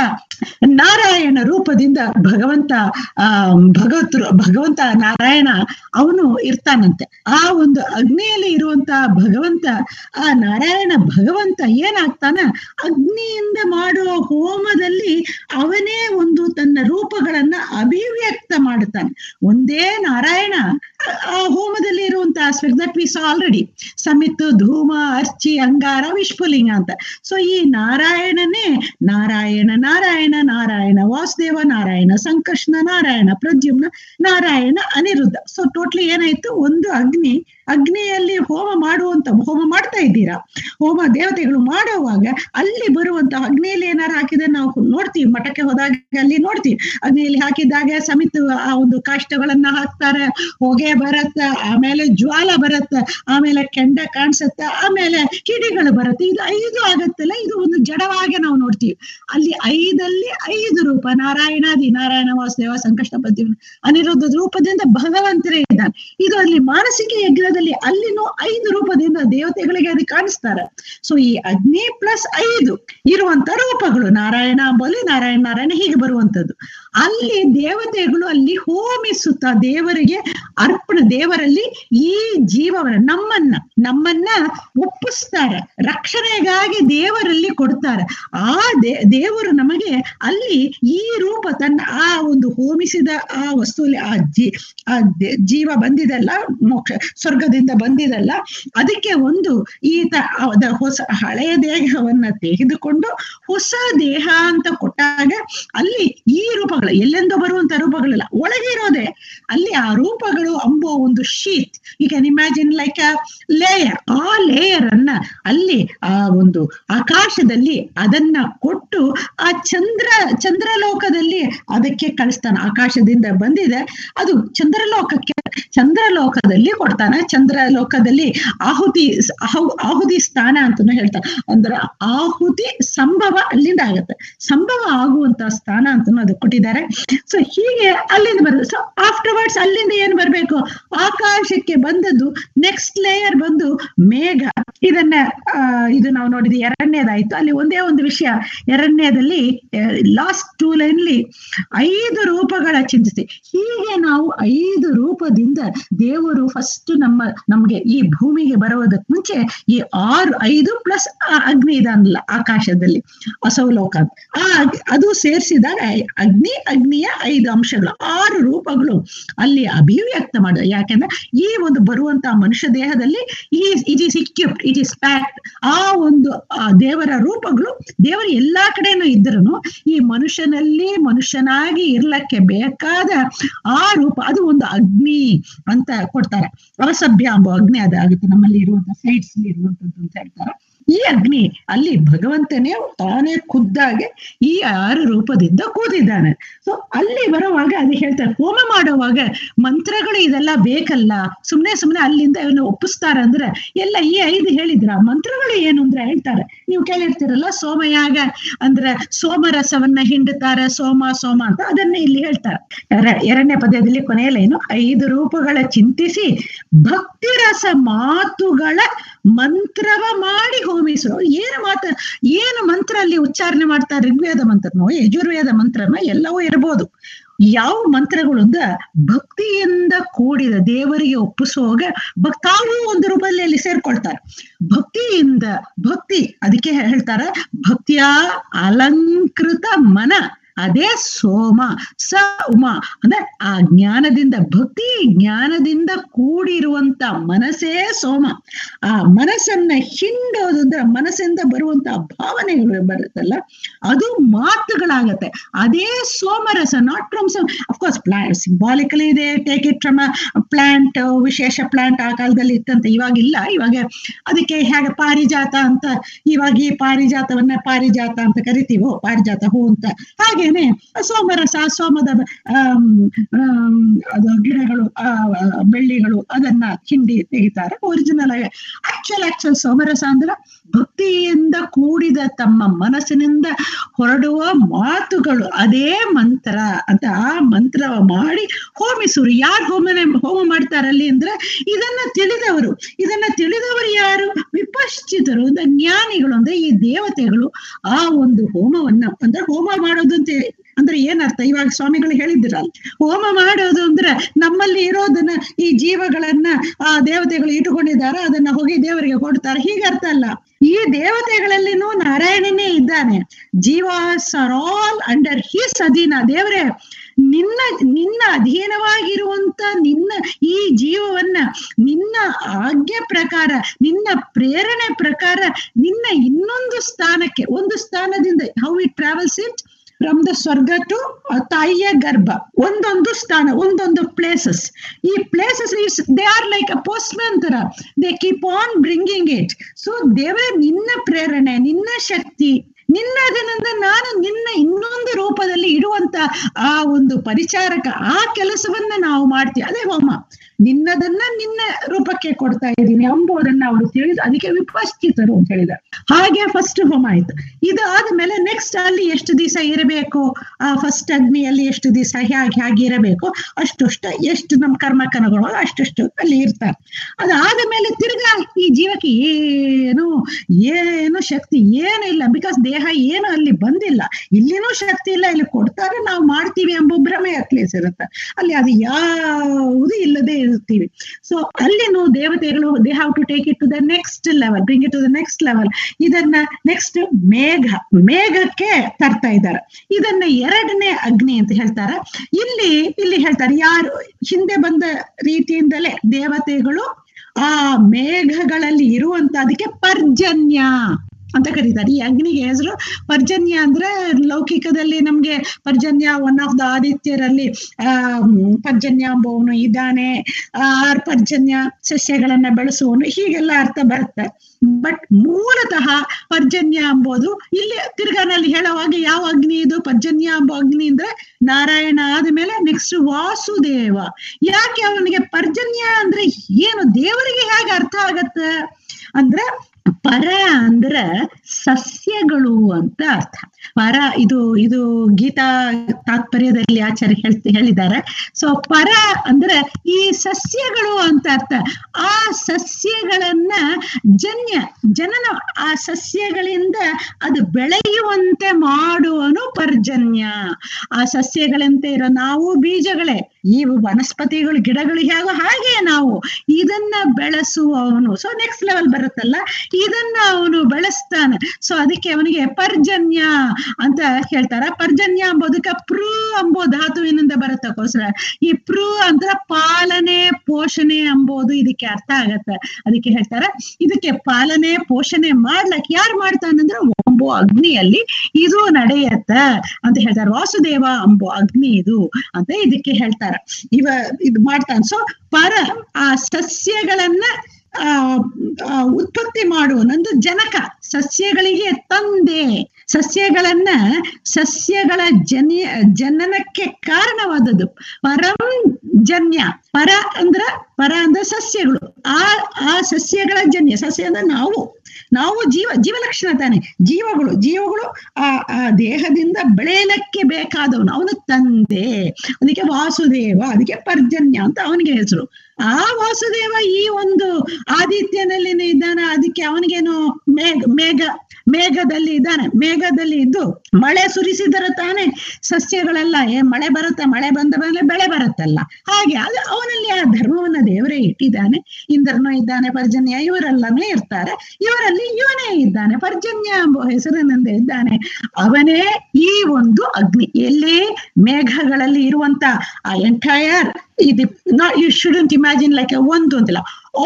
ನಾರಾಯಣ ರೂಪದಿಂದ ಭಗವಂತ ಆ ಭಗವತ್ ಭಗವಂತ ನಾರಾಯಣ ಅವನು ಇರ್ತಾನಂತೆ ಆ ಒಂದು ಅಗ್ನಿಯಲ್ಲಿ ಇರುವಂತ ಭಗವಂತ ಆ ನಾರಾಯಣ ಭಗವಂತ ಏನಾಗ್ತಾನ ಅಗ್ನಿಯಿಂದ ಮಾಡುವ ಹೋಮದಲ್ಲಿ ಅವನೇ ಒಂದು ತನ್ನ ರೂಪಗಳನ್ನ ಅಭಿವ್ಯಕ್ತ ಮಾಡುತ್ತಾನೆ ಒಂದೇ ನಾರಾಯಣ ಆ- ಆ ಹೋಮದಲ್ಲಿ ಇರುವಂತ ಆಸ್ಪೆಕ್ಟ್ ದಟ್ ವಿ ಆಲ್ರೆಡಿ ಸಮಿತ್ ಧೂಮ ಅರ್ಚಿ ಅಂಗಾರ ವಿಶ್ವಲಿಂಗ ಅಂತ ಸೊ ಈ ನಾರಾಯಣನೇ ನಾರಾಯಣ ನಾರಾಯಣ ನಾರಾಯಣ ವಾಸುದೇವ ನಾರಾಯಣ ಸಂಕರ್ಷಣ ನಾರಾಯಣ ಪ್ರದ್ಯುಮ್ನ ನಾರಾಯಣ ಅನಿರುದ್ಧ ಸೊ ಟೋಟ್ಲಿ ಏನಾಯ್ತು ಒಂದು ಅಗ್ನಿ ಅಗ್ನಿಯಲ್ಲಿ ಹೋಮ ಮಾಡುವಂತ ಹೋಮ ಮಾಡ್ತಾ ಇದ್ದೀರಾ ಹೋಮ ದೇವತೆಗಳು ಮಾಡುವಾಗ ಅಲ್ಲಿ ಬರುವಂತ ಅಗ್ನಿಯಲ್ಲಿ ಏನಾರು ಹಾಕಿದ್ರೆ ನಾವು ನೋಡ್ತೀವಿ ಮಠಕ್ಕೆ ಹೋದಾಗ ಅಲ್ಲಿ ನೋಡ್ತೀವಿ ಅಗ್ನಿಯಲ್ಲಿ ಹಾಕಿದಾಗ ಸಮಿತ ಆ ಒಂದು ಕಾಷ್ಟಗಳನ್ನ ಹಾಕ್ತಾರೆ ಹೊಗೆ ಬರತ್ತ ಆಮೇಲೆ ಜ್ವಾಲ ಬರತ್ತ ಆಮೇಲೆ ಕೆಂಡ ಕಾಣಿಸತ್ತ ಆಮೇಲೆ ಕಿಡಿಗಳು ಬರುತ್ತೆ ಇದು ಐದು ಆಗತ್ತಲ್ಲ ಇದು ಒಂದು ಜಡವಾಗಿ ನಾವು ನೋಡ್ತೀವಿ ಅಲ್ಲಿ ಐದಲ್ಲಿ ಐದು ರೂಪ ನಾರಾಯಣಾದಿ ನಾರಾಯಣ ವಾಸುದೇವ ಸಂಕಷ್ಟ ಪದ್ಯ ಅನಿರುದ್ಧ ರೂಪದಿಂದ ಭಗವಂತರೇ ಇದ್ದಾನೆ ಇದು ಅಲ್ಲಿ ಮಾನಸಿಕ ಯಜ್ಞದಲ್ಲಿ ಅಲ್ಲಿನೂ ಐದು ರೂಪದಿಂದ ದೇವತೆಗಳಿಗೆ ಅದು ಕಾಣಿಸ್ತಾರೆ ಸೊ ಈ ಅಗ್ನಿ ಪ್ಲಸ್ ಐದು ಇರುವಂತ ರೂಪಗಳು ನಾರಾಯಣ ಅಂಬಲ್ಲಿ ನಾರಾಯಣ ನಾರಾಯಣ ಹೀಗೆ ಬರುವಂತದ್ದು ಅಲ್ಲಿ ದೇವತೆಗಳು ಅಲ್ಲಿ ಹೋಮಿಸುತ್ತಾ ದೇವರಿಗೆ ಅರ್ಪಣೆ ದೇವರಲ್ಲಿ ಈ ಜೀವವನ್ನ ನಮ್ಮನ್ನ ನಮ್ಮನ್ನ ಒಪ್ಪಿಸ್ತಾರೆ ರಕ್ಷಣೆಗಾಗಿ ದೇವರಲ್ಲಿ ಕೊಡ್ತಾರೆ ಆ ದೇ ದೇವರು ನಮಗೆ ಅಲ್ಲಿ ಈ ರೂಪ ತನ್ನ ಆ ಒಂದು ಹೋಮಿಸಿದ ಆ ವಸ್ತುವಲ್ಲಿ ಆ ಜೀ ಆ ದೇ- ಜೀವ ಬಂದಿದಲ್ಲ ಮೋಕ್ಷ ಸ್ವರ್ಗದಿಂದ ಬಂದಿದಲ್ಲ ಅದಕ್ಕೆ ಒಂದು ಈತ ಅದ ಹೊಸ ಹಳೆಯ ದೇಹವನ್ನ ತೆಗೆದುಕೊಂಡು ಹೊಸ ದೇಹ ಅಂತ ಕೊಟ್ಟಾಗ ಅಲ್ಲಿ ಈ ರೂಪಗಳು ಎಲ್ಲೆಂದೋ ಬರುವಂತ ರೂಪಗಳಿಲ್ಲ ಒಳಗೆ ಇರೋದೆ ಅಲ್ಲಿ ಆ ರೂಪಗಳು ಅಂಬೋ ಒಂದು sheath you can imagine like a layer a layer ಅನ್ನ ಅಲ್ಲಿ ಆ ಒಂದು ಆಕಾಶದಲ್ಲಿ ಅದನ್ನ ಕೊಟ್ಟು ಆ ಚಂದ್ರ ಚಂದ್ರಲೋಕದಲ್ಲಿ ಅದಕ್ಕೆ ಕಳಿಸ್ತಾನೆ ಆಕಾಶದಿಂದ ಬಂದಿದೆ ಅದು ಚಂದ್ರಲೋಕಕ್ಕೆ ಚಂದ್ರಲೋಕದಲ್ಲಿ ಕೊಡ್ತಾನೆ ಚಂದ್ರಲೋಕದಲ್ಲಿ ಆಹುತಿ ಆಹು- ಆಹುತಿ ಸ್ಥಾನ ಅಂತಾನು ಹೇಳ್ತಾರೆ ಅಂದ್ರೆ ಆಹುತಿ ಸಂಭವ ಅಲ್ಲಿಂದ ಆಗತ್ತೆ ಸಂಭವ ಆಗುವಂತ ಸ್ಥಾನ ಅಂತಾನು ಅದು ಕೊಟ್ಟಿದ್ದಾರೆ ಸೊ ಹೀಗೆ ಅಲ್ಲಿಂದ ಬರುತ್ತೆ ಸೊ ಆಫ್ಟರ್ವರ್ಡ್ಸ್ ಅಲ್ಲಿಂದ ಏನ್ ಬರ್ಬೇಕು ಆಕಾಶಕ್ಕೆ ಬಂದದ್ದು ನೆಕ್ಸ್ಟ್ ಲೇಯರ್ ಬಂದು ಮೇಘ ಇದನ್ನ ಆ, ಇದು ನಾವು ನೋಡಿದ್ವಿ ಎರಡನೇದಾಯ್ತು ಅಲ್ಲಿ ಒಂದೇ ಒಂದು ವಿಷಯ ಎರಡನೇದಲ್ಲಿ ಲಾಸ್ಟ್ ಟೂ ಲೈನ್ಲಿ ಐದು ರೂಪಗಳ ಚಿಂತಿಸಿ ಹೀಗೆ ನಾವು ಐದು ರೂಪದಿಂದ ದೇವರು ಫಸ್ಟ್ ನಮ್ಮ ನಮ್ಗೆ ಈ ಭೂಮಿಗೆ ಬರುವುದಕ್ಕೆ ಮುಂಚೆ ಈ ಆರು ಐದು ಪ್ಲಸ್ ಅಗ್ನಿ ಇದನ್ನಲ್ಲ ಆಕಾಶದಲ್ಲಿ ಅಸೌಲೋಕ ಅಂತ. ಆ ಅಗ್- ಅದು ಸೇರಿಸಿದಾಗ ಅಗ್ನಿ ಅಗ್ನಿಯ ಐದು ಅಂಶಗಳು ಆರು ರೂಪಗಳು ಅಲ್ಲಿ ಅಭಿವ್ಯಕ್ತ ಮಾಡ ಯಾಕೆಂದ್ರೆ ಈ ಒಂದು ಬರುವಂತಹ ಮನುಷ್ಯ ದೇಹದಲ್ಲಿ ಈ it is equipped it is packed ಆ ಒಂದು ಆ ದೇವರ ರೂಪಗಳು ದೇವರು ಎಲ್ಲಾ ಕಡೆನೂ ಇದ್ರೂ ಈ ಮನುಷ್ಯನಲ್ಲಿ ಮನುಷ್ಯನಾಗಿ ಇರ್ಲಕ್ಕೆ ಬೇಕಾದ ಆ ರೂಪ ಅದು ಒಂದು ಅಗ್ನಿ ಅಂತ ಕೊಡ್ತಾರೆ ಅವಸಭ್ಯ ಎಂಬ ಅಗ್ನಿ ಅದಾಗುತ್ತೆ ನಮ್ಮಲ್ಲಿ ಇರುವಂತ ಸೈಡ್ಸ್ ಇರುವಂತದ್ದು ಅಂತ ಹೇಳ್ತಾರೆ ಈ ಅಗ್ನಿ ಅಲ್ಲಿ ಭಗವಂತನೇ ತಾನೇ ಖುದ್ದಾಗಿ ಈ ಆರು ರೂಪದಿಂದ ಕೂತಿದ್ದಾನೆ ಸೊ ಅಲ್ಲಿ ಬರುವಾಗ ಅದು ಹೇಳ್ತಾರೆ ಹೋಮ ಮಾಡುವಾಗ ಮಂತ್ರಗಳು ಇದೆಲ್ಲ ಬೇಕಲ್ಲ ಸುಮ್ನೆ ಸುಮ್ನೆ ಅಲ್ಲಿಂದ ಇವನ್ನ ಒಪ್ಪಿಸ್ತಾರ ಅಂದ್ರೆ ಎಲ್ಲ ಈ ಐದು ಹೇಳಿದ್ರ ಮಂತ್ರಗಳು ಏನು ಅಂದ್ರೆ ಹೇಳ್ತಾರೆ ನೀವು ಕೇಳಿರ್ತೀರಲ್ಲ ಸೋಮಯಾಗ ಅಂದ್ರೆ ಸೋಮರಸವನ್ನ ಹಿಂಡುತ್ತಾರೆ ಸೋಮ ಸೋಮ ಅಂತ ಅದನ್ನೇ ಇಲ್ಲಿ ಹೇಳ್ತಾರೆ ಎರ- ಎರಡನೇ ಪದ್ಯದಲ್ಲಿ ಕೊನೆಯಲ್ಲೇನು ಐದು ರೂಪಗಳ ಚಿಂತಿಸಿ ಭಕ್ತಿ ರಸ ಮಾತುಗಳ ಮಂತ್ರವ ಮಾಡಿ ಹೋಮಿಸು ಏನು ಮಾತ ಏನು ಮಂತ್ರ ಅಲ್ಲಿ ಉಚ್ಚಾರಣೆ ಮಾಡ್ತಾರೆ ಋಗ್ವೇದ ಮಂತ್ರನೋ ಯಜುರ್ವೇದ ಮಂತ್ರನೋ ಎಲ್ಲವೂ ಇರ್ಬೋದು ಯಾವ ಮಂತ್ರಗಳು ಅಂದ್ರೆ ಭಕ್ತಿಯಿಂದ ಕೂಡಿದ ದೇವರಿಗೆ ಒಪ್ಪಿಸುವಾಗ ಭಕ್ ತಾವು ಒಂದು ರೂಪದಲ್ಲಿ ಅಲ್ಲಿ ಸೇರ್ಕೊಳ್ತಾರೆ ಭಕ್ತಿಯಿಂದ ಭಕ್ತಿ ಅದಕ್ಕೆ ಹೇಳ್ತಾರ ಭಕ್ತಿಯ ಅಲಂಕೃತ ಮನ ಅದೇ ಸೋಮ ಸ ಉಮ ಅಂದ್ರೆ ಆ ಜ್ಞಾನದಿಂದ ಭಕ್ತಿ ಜ್ಞಾನದಿಂದ ಕೂಡಿರುವಂತ ಮನಸ್ಸೇ ಸೋಮ ಆ ಮನಸ್ಸನ್ನ ಹಿಂಡೋದು ಅಂದ್ರೆ ಮನಸ್ಸಿಂದ ಬರುವಂತ ಭಾವನೆಗಳು ಬರುತ್ತಲ್ಲ ಅದು ಮಾತುಗಳಾಗತ್ತೆ ಅದೇ ಸೋಮರಸ not from of course plant symbolically ಇದೆ ಟೇಕ್ ಇಟ್ ಫ್ರಮ್ ಪ್ಲಾಂಟ್ ವಿಶೇಷ ಪ್ಲಾಂಟ್ ಆ ಕಾಲದಲ್ಲಿ ಇತ್ತಂತೆ ಇವಾಗಿಲ್ಲ ಇವಾಗ ಅದಕ್ಕೆ ಹೇಗೆ ಪಾರಿಜಾತ ಅಂತ ಇವಾಗ ಈ ಪಾರಿಜಾತವನ್ನ ಪಾರಿಜಾತ ಅಂತ ಕರಿತೀವೋ ಪಾರಿಜಾತ ಹೂ ಅಂತ ಹಾಗೇನೆ ಸೋಮರಸ ಸೋಮದ ಆಮ್, ಆಮ್, ಅದು ಗಿಡಗಳು ಆ, ಆ, ಬೆಳ್ಳಿಗಳು ಅದನ್ನ ಹಿಂಡಿ ತೆಗಿತಾರೆ ಒರಿಜಿನಲ್ ಆಗಿ ಆಕ್ಚುಲ್ ಆಕ್ಚುಲ್ ಸೋಮರಸ ಅಂದ್ರೆ ಭಕ್ತಿಯಿಂದ ಕೂಡಿದ ತಮ್ಮ ಮನಸ್ಸಿನಿಂದ ಹೊರಡುವ ಮಾತುಗಳು ಅದೇ ಮಂತ್ರ ಅಂತ ಆ ಮಂತ್ರ ಮಾಡಿ ಹೋಮಿಸುರು ಯಾರು ಹೋಮನೆ ಹೋಮ ಮಾಡ್ತಾರಲ್ಲಿ ಅಂದ್ರೆ ಇದನ್ನ ತಿಳಿದವರು ಇದನ್ನ ತಿಳಿದವರು ಯಾರು ವಿಪಶ್ಚಿತರು ಅಂದ್ರೆ ಜ್ಞಾನಿಗಳು ಅಂದ್ರೆ ಈ ದೇವತೆಗಳು ಆ ಒಂದು ಹೋಮವನ್ನ ಅಂದ್ರೆ ಹೋಮ ಮಾಡೋದು ಅಂತ ಅಂದ್ರೆ ಏನರ್ಥ ಇವಾಗ ಸ್ವಾಮಿಗಳು ಹೇಳಿದ್ರಲ್ಲ ಹೋಮ ಮಾಡೋದು ಅಂದ್ರೆ ನಮ್ಮಲ್ಲಿ ಇರೋದನ್ನ ಈ ಜೀವಗಳನ್ನ ಆ ದೇವತೆಗಳು ಇಟ್ಟುಕೊಂಡಿದ್ದಾರೆ ಅದನ್ನ ಹೋಗಿ ದೇವರಿಗೆ ಕೊಡ್ತಾರೆ ಹೀಗೆ ಅರ್ಥ ಅಲ್ಲ ಈ ದೇವತೆಗಳಲ್ಲಿನೂ ನಾರಾಯಣನೇ ಇದ್ದಾನೆ ಜೀವಾಸ್ ಆರ್ ಆಲ್ ಅಂಡರ್ ಹಿಸ್ ಅಧೀನ ದೇವರೇ ನಿನ್ನ ನಿನ್ನ ಅಧೀನವಾಗಿರುವಂತ ನಿನ್ನ ಈ ಜೀವವನ್ನ ನಿನ್ನ ಆಜ್ಞೆ ಪ್ರಕಾರ ನಿನ್ನ ಪ್ರೇರಣೆ ಪ್ರಕಾರ ನಿನ್ನ ಇನ್ನೊಂದು ಸ್ಥಾನಕ್ಕೆ ಒಂದು ಸ್ಥಾನದಿಂದ how it travels it from the ಸ್ವರ್ಗ ಟು ತಾಯಿಯ ಗರ್ಭ ಒಂದೊಂದು ಸ್ಥಾನ ಒಂದೊಂದು ಪ್ಲೇಸಸ್ ಈ places is they are like a postman ತರ they keep on bringing it so ದೇವರೇ ನಿನ್ನ ಪ್ರೇರಣೆ ನಿನ್ನ ಶಕ್ತಿ ನಿನ್ನದನಿಂದ ನಾನು ನಿನ್ನ ಇನ್ನೊಂದು ರೂಪದಲ್ಲಿ ಇಡುವಂತ ಆ ಒಂದು ಪರಿಚಾರಕ ಆ ಕೆಲಸವನ್ನ ನಾವು ಮಾಡ್ತೀವಿ ಅದೇ ಹೋಮ ನಿನ್ನದನ್ನ ನಿನ್ನ ರೂಪಕ್ಕೆ ಕೊಡ್ತಾ ಇದ್ದೀನಿ ಎಂಬುದನ್ನ ಅವರು ತಿಳಿದು ಅದಕ್ಕೆ ವಿಪಶ್ಚಿತರು ಅಂತ ಹೇಳಿದ ಹಾಗೆ ಫಸ್ಟ್ ಹೋಮ ಆಯ್ತು ಇದಾದ ಮೇಲೆ ನೆಕ್ಸ್ಟ್ ಅಲ್ಲಿ ಎಷ್ಟು ದಿವಸ ಇರಬೇಕು ಆ ಫಸ್ಟ್ ಅಗ್ನಿಯಲ್ಲಿ ಎಷ್ಟು ದಿವಸ ಹೇಗೆ ಹೇಗೆ ಇರಬೇಕು ಅಷ್ಟುಷ್ಟ ಎಷ್ಟು ನಮ್ಮ ಕರ್ಮಕ್ಕನುಗಳು ಅಷ್ಟಷ್ಟು ಅಲ್ಲಿ ಇರ್ತಾರೆ ಅದಾದ ಮೇಲೆ ತಿರ್ಗಾ ಈ ಜೀವಕ್ಕೆ ಏನು ಏನು ಶಕ್ತಿ ಏನು ಇಲ್ಲ ಬಿಕಾಸ್ ದೇಹ ಏನು ಅಲ್ಲಿ ಬಂದಿಲ್ಲ ಇಲ್ಲಿನೂ ಶಕ್ತಿ ಇಲ್ಲ ಇಲ್ಲಿ ಕೊಡ್ತಾರೆ ನಾವು ಮಾಡ್ತೀವಿ ಎಂಬ ಭ್ರಮೆ ಅಟ್ಲೀಸ್ ಇರುತ್ತೆ ಅಲ್ಲಿ ಅದು ಯಾವುದು ಇಲ್ಲದೆ ಇರ್ತೀವಿ ಸೊ ಅಲ್ಲಿನೂ ದೇವತೆಗಳು they have to take it to the next level bring it to the next level ಇದನ್ನ ನೆಕ್ಸ್ಟ್ ಮೇಘ ಮೇಘಕ್ಕೆ ತರ್ತಾ ಇದ್ದಾರೆ ಇದನ್ನ ಎರಡನೇ ಅಗ್ನಿ ಅಂತ ಹೇಳ್ತಾರೆ ಇಲ್ಲಿ ಇಲ್ಲಿ ಹೇಳ್ತಾರೆ ಯಾರು ಹಿಂದೆ ಬಂದ ರೀತಿಯಿಂದಲೇ ದೇವತೆಗಳು ಆ ಮೇಘಗಳಲ್ಲಿ ಇರುವಂತ ಅದಕ್ಕೆ ಪರ್ಜನ್ಯ ಅಂತ ಕರೀತಾರೆ ಈ ಅಗ್ನಿಗೆ ಹೆಸರು ಪರ್ಜನ್ಯ ಅಂದ್ರೆ ಲೌಕಿಕದಲ್ಲಿ ನಮ್ಗೆ ಪರ್ಜನ್ಯ ಒನ್ ಆಫ್ ದ ಆದಿತ್ಯರಲ್ಲಿ ಆ ಪರ್ಜನ್ಯ ಎಂಬುವನು ಇದ್ದಾನೆ ಆರ್ ಪರ್ಜನ್ಯ ಸಸ್ಯಗಳನ್ನ ಬೆಳೆಸುವನು ಹೀಗೆಲ್ಲ ಅರ್ಥ ಬರುತ್ತೆ ಬಟ್ ಮೂಲತಃ ಪರ್ಜನ್ಯ ಎಂಬುದು ಇಲ್ಲಿ ತಿರ್ಗಾನಲ್ಲಿ ಹೇಳುವಾಗ ಯಾವ ಅಗ್ನಿ ಇದು ಪರ್ಜನ್ಯ ಎಂಬ ಅಗ್ನಿ ಅಂದ್ರೆ ನಾರಾಯಣ ಆದ್ಮೇಲೆ ನೆಕ್ಸ್ಟ್ ವಾಸುದೇವ ಯಾಕೆ ಅವನಿಗೆ ಪರ್ಜನ್ಯ ಅಂದ್ರೆ ಏನು ದೇವರಿಗೆ ಹೇಗೆ ಅರ್ಥ ಆಗತ್ತೆ ಅಂದ್ರೆ ಪರ ಅಂದ್ರ ಸಸ್ಯಗಳು ಅಂತ ಅರ್ಥ ಪರ ಇದು ಇದು ಗೀತಾ ತಾತ್ಪರ್ಯದಲ್ಲಿ ಆಚಾರ್ಯ ಹೇಳ್ತಿ ಹೇಳಿದ್ದಾರೆ ಸೊ ಪರ ಅಂದ್ರೆ ಈ ಸಸ್ಯಗಳು ಅಂತ ಅರ್ಥ ಆ ಸಸ್ಯಗಳನ್ನ ಜನ್ಯ ಜನನ ಆ ಸಸ್ಯಗಳಿಂದ ಅದು ಬೆಳೆಯುವಂತೆ ಮಾಡುವನು ಪರ್ಜನ್ಯ ಆ ಸಸ್ಯಗಳಂತೆ ಇರೋ ನಾವು ಬೀಜಗಳೇ ಈ ವನಸ್ಪತಿಗಳು ಗಿಡಗಳು ಹೇಗೋ ಹಾಗೆ ನಾವು ಇದನ್ನ ಬೆಳೆಸುವವನು ಸೊ ನೆಕ್ಸ್ಟ್ ಲೆವೆಲ್ ಬರುತ್ತಲ್ಲ ಇದನ್ನ ಅವನು ಬೆಳೆಸ್ತಾನೆ ಸೊ ಅದಕ್ಕೆ ಅವನಿಗೆ ಪರ್ಜನ್ಯ ಅಂತ ಹೇಳ್ತಾರ ಪರ್ಜನ್ಯ ಎಂಬುದಕ್ಕೆ ಪೃ ಎಂಬೋ ಧಾತುವಿನಿಂದ ಬರುತ್ತಕ್ಕೋಸ್ಕರ ಈ ಪೃ ಅಂದ್ರೆ ಪಾಲನೆ ಪೋಷಣೆ ಎಂಬುದು ಇದಕ್ಕೆ ಅರ್ಥ ಆಗತ್ತೆ ಅದಕ್ಕೆ ಹೇಳ್ತಾರ ಇದಕ್ಕೆ ಪಾಲನೆ ಪೋಷಣೆ ಮಾಡ್ಲಕ್ ಯಾರು ಮಾಡ್ತಾನಂದ್ರೆ ಒಂಬೋ ಅಗ್ನಿಯಲ್ಲಿ ಇದು ನಡೆಯತ್ತ ಅಂತ ಹೇಳ್ತಾರೆ ವಾಸುದೇವ ಅಂಬೋ ಅಗ್ನಿ ಇದು ಅಂತ ಇದಕ್ಕೆ ಹೇಳ್ತಾರ ಇವ ಇದು ಮಾಡ್ತಾನೆ ಸೊ ಪರ ಆ ಸಸ್ಯಗಳನ್ನ ಆ ಆ, ಉತ್ಪತ್ತಿ ಮಾಡುವನೊಂದು ಜನಕ ಸಸ್ಯಗಳಿಗೆ ತಂದೆ ಸಸ್ಯಗಳನ್ನ ಸಸ್ಯಗಳ ಜನ್ಯ ಜನನಕ್ಕೆ ಕಾರಣವಾದದ್ದು ಪರಂ ಜನ್ಯ ಪರ ಅಂದ್ರ ಪರ ಅಂದ್ರೆ ಸಸ್ಯಗಳು ಆ ಆ ಸಸ್ಯಗಳ ಜನ್ಯ ಸಸ್ಯ ಅಂದ್ರೆ ನಾವು ನಾವು ಜೀವ ಜೀವಲಕ್ಷಣ ತಾನೆ ಜೀವಗಳು ಜೀವಗಳು ಆ ಆ ದೇಹದಿಂದ ಬೆಳೆಯಲಕ್ಕೆ ಬೇಕಾದವನು ಅವನು ತಂದೆ ಅದಕ್ಕೆ ವಾಸುದೇವ ಅದಕ್ಕೆ ಪರ್ಜನ್ಯ ಅಂತ ಅವನಿಗೆ ಹೆಸರು ಆ ವಾಸುದೇವ ಈ ಒಂದು ಆದಿತ್ಯನಲ್ಲಿ ಇದ್ದಾನೆ ಅದಕ್ಕೆ ಅವನಿಗೇನು ಮೇಘ ಮೇಘ ಮೇಘದಲ್ಲಿ ಇದ್ದಾನೆ ಮೇಘದಲ್ಲಿ ಇದ್ದು ಮಳೆ ಸುರಿಸಿದರೆ ತಾನೇ ಸಸ್ಯಗಳೆಲ್ಲ ಏ ಮಳೆ ಬರುತ್ತೆ ಮಳೆ ಬಂದ ಮೇಲೆ ಬೆಳೆ ಬರುತ್ತಲ್ಲ ಹಾಗೆ ಅದು ಅವನಲ್ಲಿ ಆ ಧರ್ಮವನ್ನ ದೇವರೇ ಇಟ್ಟಿದ್ದಾನೆ ಇಂದ್ರನು ಇದ್ದಾನೆ ಪರ್ಜನ್ಯ ಇವರೆಲ್ಲನೂ ಇರ್ತಾರೆ ಇವರಲ್ಲಿ ಇವನೇ ಇದ್ದಾನೆ ಪರ್ಜನ್ಯ ಎಂಬ ಹೆಸರಿನಿಂದ ಇದ್ದಾನೆ ಅವನೇ ಈ ಒಂದು ಅಗ್ನಿ ಎಲ್ಲಿ ಮೇಘಗಳಲ್ಲಿ ಇರುವಂತ ಆ ಎಂಟೈರ್ ಇದು not you shouldn't imagine like ಒಂದು ಅಂತಿಲ್ಲ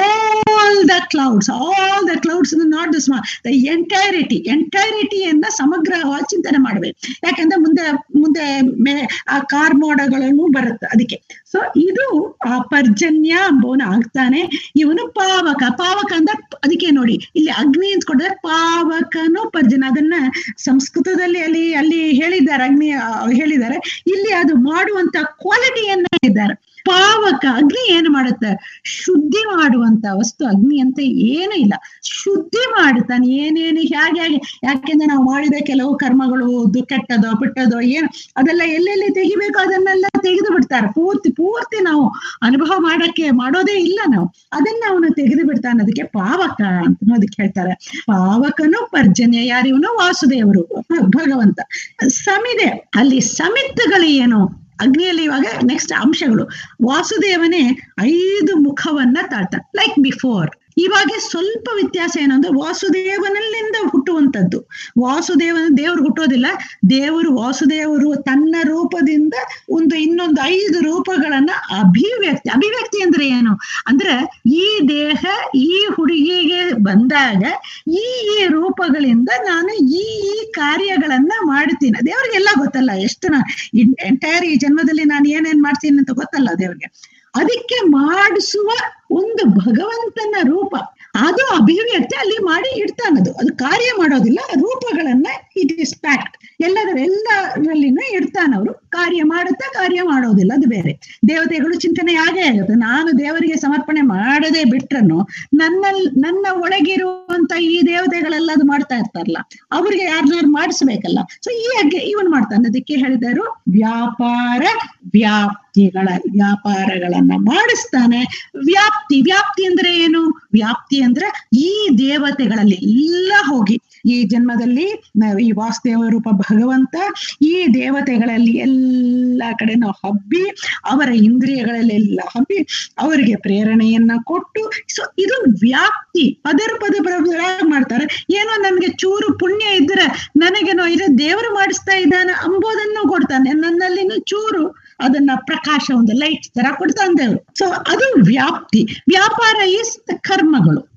all the clouds all the clouds not the small the entirety ಎಂಟೈರಿಟಿಯನ್ನ ಸಮಗ್ರವಾಗಿ ಚಿಂತನೆ ಮಾಡ್ಬೇಕು ಯಾಕಂದ್ರೆ ಮುಂದೆ ಮುಂದೆ ಮೇ ಆ ಕಾರ್ಮೋಡಗಳನ್ನು ಬರುತ್ತೆ ಅದಕ್ಕೆ ಸೊ ಇದು ಆ ಪರ್ಜನ್ಯ ಎಂಬವನು ಆಗ್ತಾನೆ ಇವನು ಪಾವಕ ಪಾವಕ ಅಂದ್ರೆ ಅದಕ್ಕೆ ನೋಡಿ ಇಲ್ಲಿ ಅಗ್ನಿ ಅಂತ ಕೊಡಿದ್ರೆ ಪಾವಕನು ಪರ್ಜನ ಅದನ್ನ ಸಂಸ್ಕೃತದಲ್ಲಿ ಅಲ್ಲಿ ಅಲ್ಲಿ ಹೇಳಿದ್ದಾರೆ ಅಗ್ನಿ ಆ, ಹೇಳಿದ್ದಾರೆ ಇಲ್ಲಿ ಅದು ಮಾಡುವಂತ ಕ್ವಾಲಿಟಿಯನ್ನ ಇದ್ದಾರೆ ಪಾವಕ ಅಗ್ನಿ ಏನು ಮಾಡುತ್ತೆ ಶುದ್ಧಿ ಮಾಡುವಂತ ವಸ್ತು ಅಗ್ನಿ ಅಂತ ಏನು ಇಲ್ಲ ಶುದ್ಧಿ ಮಾಡುತ್ತಾನೆ ಏನೇನು ಹೇಗೆ ಹೇಗೆ ಯಾಕೆಂದ್ರೆ ನಾವು ಮಾಡಿದ ಕೆಲವು ಕರ್ಮಗಳು ಅದು ಕೆಟ್ಟದೋ ಬಿಟ್ಟದೋ ಏನು ಅದೆಲ್ಲ ಎಲ್ಲೆಲ್ಲಿ ತೆಗಿಬೇಕು ಅದನ್ನೆಲ್ಲ ತೆಗೆದು ಬಿಡ್ತಾರೆ ಪೂರ್ತಿ ಪೂರ್ತಿ ನಾವು ಅನುಭವ ಮಾಡಕ್ಕೆ ಮಾಡೋದೇ ಇಲ್ಲ ನಾವು ಅದನ್ನ ಅವನು ತೆಗೆದು ಬಿಡ್ತಾನೆ ಅದಕ್ಕೆ ಪಾವಕ ಅಂತ ಅದಕ್ಕೆ ಹೇಳ್ತಾರೆ ಪಾವಕನು ಪರ್ಜನ್ಯ ಯಾರಿವನು ವಾಸುದೇವರು ಭಗವಂತ ಸಮಿದೆ ಅಲ್ಲಿ ಸಮಿತ್ತಗಳು ಏನು ಅಗ್ನಿಯಲ್ಲಿ ಇವಾಗ ನೆಕ್ಸ್ಟ್ ಅಂಶಗಳು ವಾಸುದೇವನೇ ಐದು ಮುಖವನ್ನ ತಾಳ್ತಾನೆ ಲೈಕ್ ಬಿಫೋರ್ ಇವಾಗ ಸ್ವಲ್ಪ ವ್ಯತ್ಯಾಸ ಏನಂದ್ರೆ ವಾಸುದೇವನಲ್ಲಿಂದ ಹುಟ್ಟುವಂಥದ್ದು ವಾಸುದೇವನ ದೇವರು ಹುಟ್ಟೋದಿಲ್ಲ ದೇವರು ವಾಸುದೇವರು ತನ್ನ ರೂಪದಿಂದ ಒಂದು ಇನ್ನೊಂದು ಐದು ರೂಪಗಳನ್ನ ಅಭಿವ್ಯಕ್ತಿ ಅಭಿವ್ಯಕ್ತಿ ಅಂದ್ರೆ ಏನು ಅಂದ್ರೆ ಈ ದೇಹ ಈ ಹುಡುಗಿಗೆ ಬಂದಾಗ ಈ ಈ ರೂಪಗಳಿಂದ ನಾನು ಈ ಈ ಕಾರ್ಯಗಳನ್ನ ಮಾಡ್ತೀನಿ ದೇವ್ರಿಗೆಲ್ಲ ಗೊತ್ತಲ್ಲ ಎಷ್ಟು ನಾ ಎಂಟೈರ್ ಈ ಜನ್ಮದಲ್ಲಿ ನಾನು ಏನೇನ್ ಮಾಡ್ತೀನಿ ಅಂತ ಗೊತ್ತಲ್ಲ ದೇವ್ರಿಗೆ ಅದಕ್ಕೆ ಮಾಡಿಸುವ ಒಂದು ಭಗವಂತನ ರೂಪ ಅದು ಅಭಿವ್ಯಕ್ತಿ ಅಲ್ಲಿ ಮಾಡಿ ಇಡ್ತಾನದು ಅದು ಕಾರ್ಯ ಮಾಡೋದಿಲ್ಲ ರೂಪಗಳನ್ನ ಇಟ್ ಇಸ್ ಪ್ಯಾಕ್ಟ್ ಎಲ್ಲದರ ಎಲ್ಲರಲ್ಲಿನೂ ಇಡ್ತಾನವರು ಕಾರ್ಯ ಮಾಡುತ್ತಾ ಕಾರ್ಯ ಮಾಡೋದಿಲ್ಲ ಅದು ಬೇರೆ ದೇವತೆಗಳು ಚಿಂತನೆ ಆಗೇ ಆಗುತ್ತೆ ನಾನು ದೇವರಿಗೆ ಸಮರ್ಪಣೆ ಮಾಡದೆ ಬಿಟ್ರನು ನನ್ನಲ್ಲಿ ನನ್ನ ಒಳಗಿರುವಂತ ಈ ದೇವತೆಗಳೆಲ್ಲ ಅದು ಮಾಡ್ತಾ ಇರ್ತಾರಲ್ಲ ಅವ್ರಿಗೆ ಯಾರನ್ನಾರು ಮಾಡಿಸ್ಬೇಕಲ್ಲ ಸೊ ಈ ಹಾಗೆ ಇವನ್ ಮಾಡ್ತಾನೆ ಅದಕ್ಕೆ ಹೇಳಿದರು ವ್ಯಾಪಾರ ವ್ಯಾಪ್ತಿಗಳ ವ್ಯಾಪಾರಗಳನ್ನ ಮಾಡಿಸ್ತಾನೆ ವ್ಯಾಪ್ತಿ ವ್ಯಾಪ್ತಿ ಅಂದ್ರೆ ಏನು ವ್ಯಾಪ್ತಿ ಅಂದ್ರೆ ಈ ದೇವತೆಗಳಲ್ಲಿ ಎಲ್ಲ ಹೋಗಿ ಈ ಜನ್ಮದಲ್ಲಿ ನಾವು ಈ ವಾಸುದೇವ ರೂಪ ಭಗವಂತ ಈ ದೇವತೆಗಳಲ್ಲಿ ಎಲ್ಲ ಕಡೆ ನಾವು ಹಬ್ಬಿ ಅವರ ಇಂದ್ರಿಯಗಳಲ್ಲೆಲ್ಲ ಹಬ್ಬಿ ಅವರಿಗೆ ಪ್ರೇರಣೆಯನ್ನ ಕೊಟ್ಟು ಸೊ ಇದು ವ್ಯಾಪ್ತಿ ಪದರ ಪದ ಪದ ಮಾಡ್ತಾರೆ ಏನೋ ನನ್ಗೆ ಚೂರು ಪುಣ್ಯ ಇದ್ರೆ ನನಗೇನೋ ಇದು ದೇವರು ಮಾಡಿಸ್ತಾ ಇದ್ದಾನೆ ಅಂಬೋದನ್ನು ಕೊಡ್ತಾನೆ ನನ್ನಲ್ಲಿನೂ ಚೂರು ಅದನ್ನ ಪ್ರಕಾಶ ಒಂದು ಲೈಟ್ ತರ ಕೊಡ್ತಾನೆ ದೇವರು ಸೊ ಅದು ವ್ಯಾಪ್ತಿ ವ್ಯಾಪಾರ ಈಸ್ ಕರ್ಮಗಳು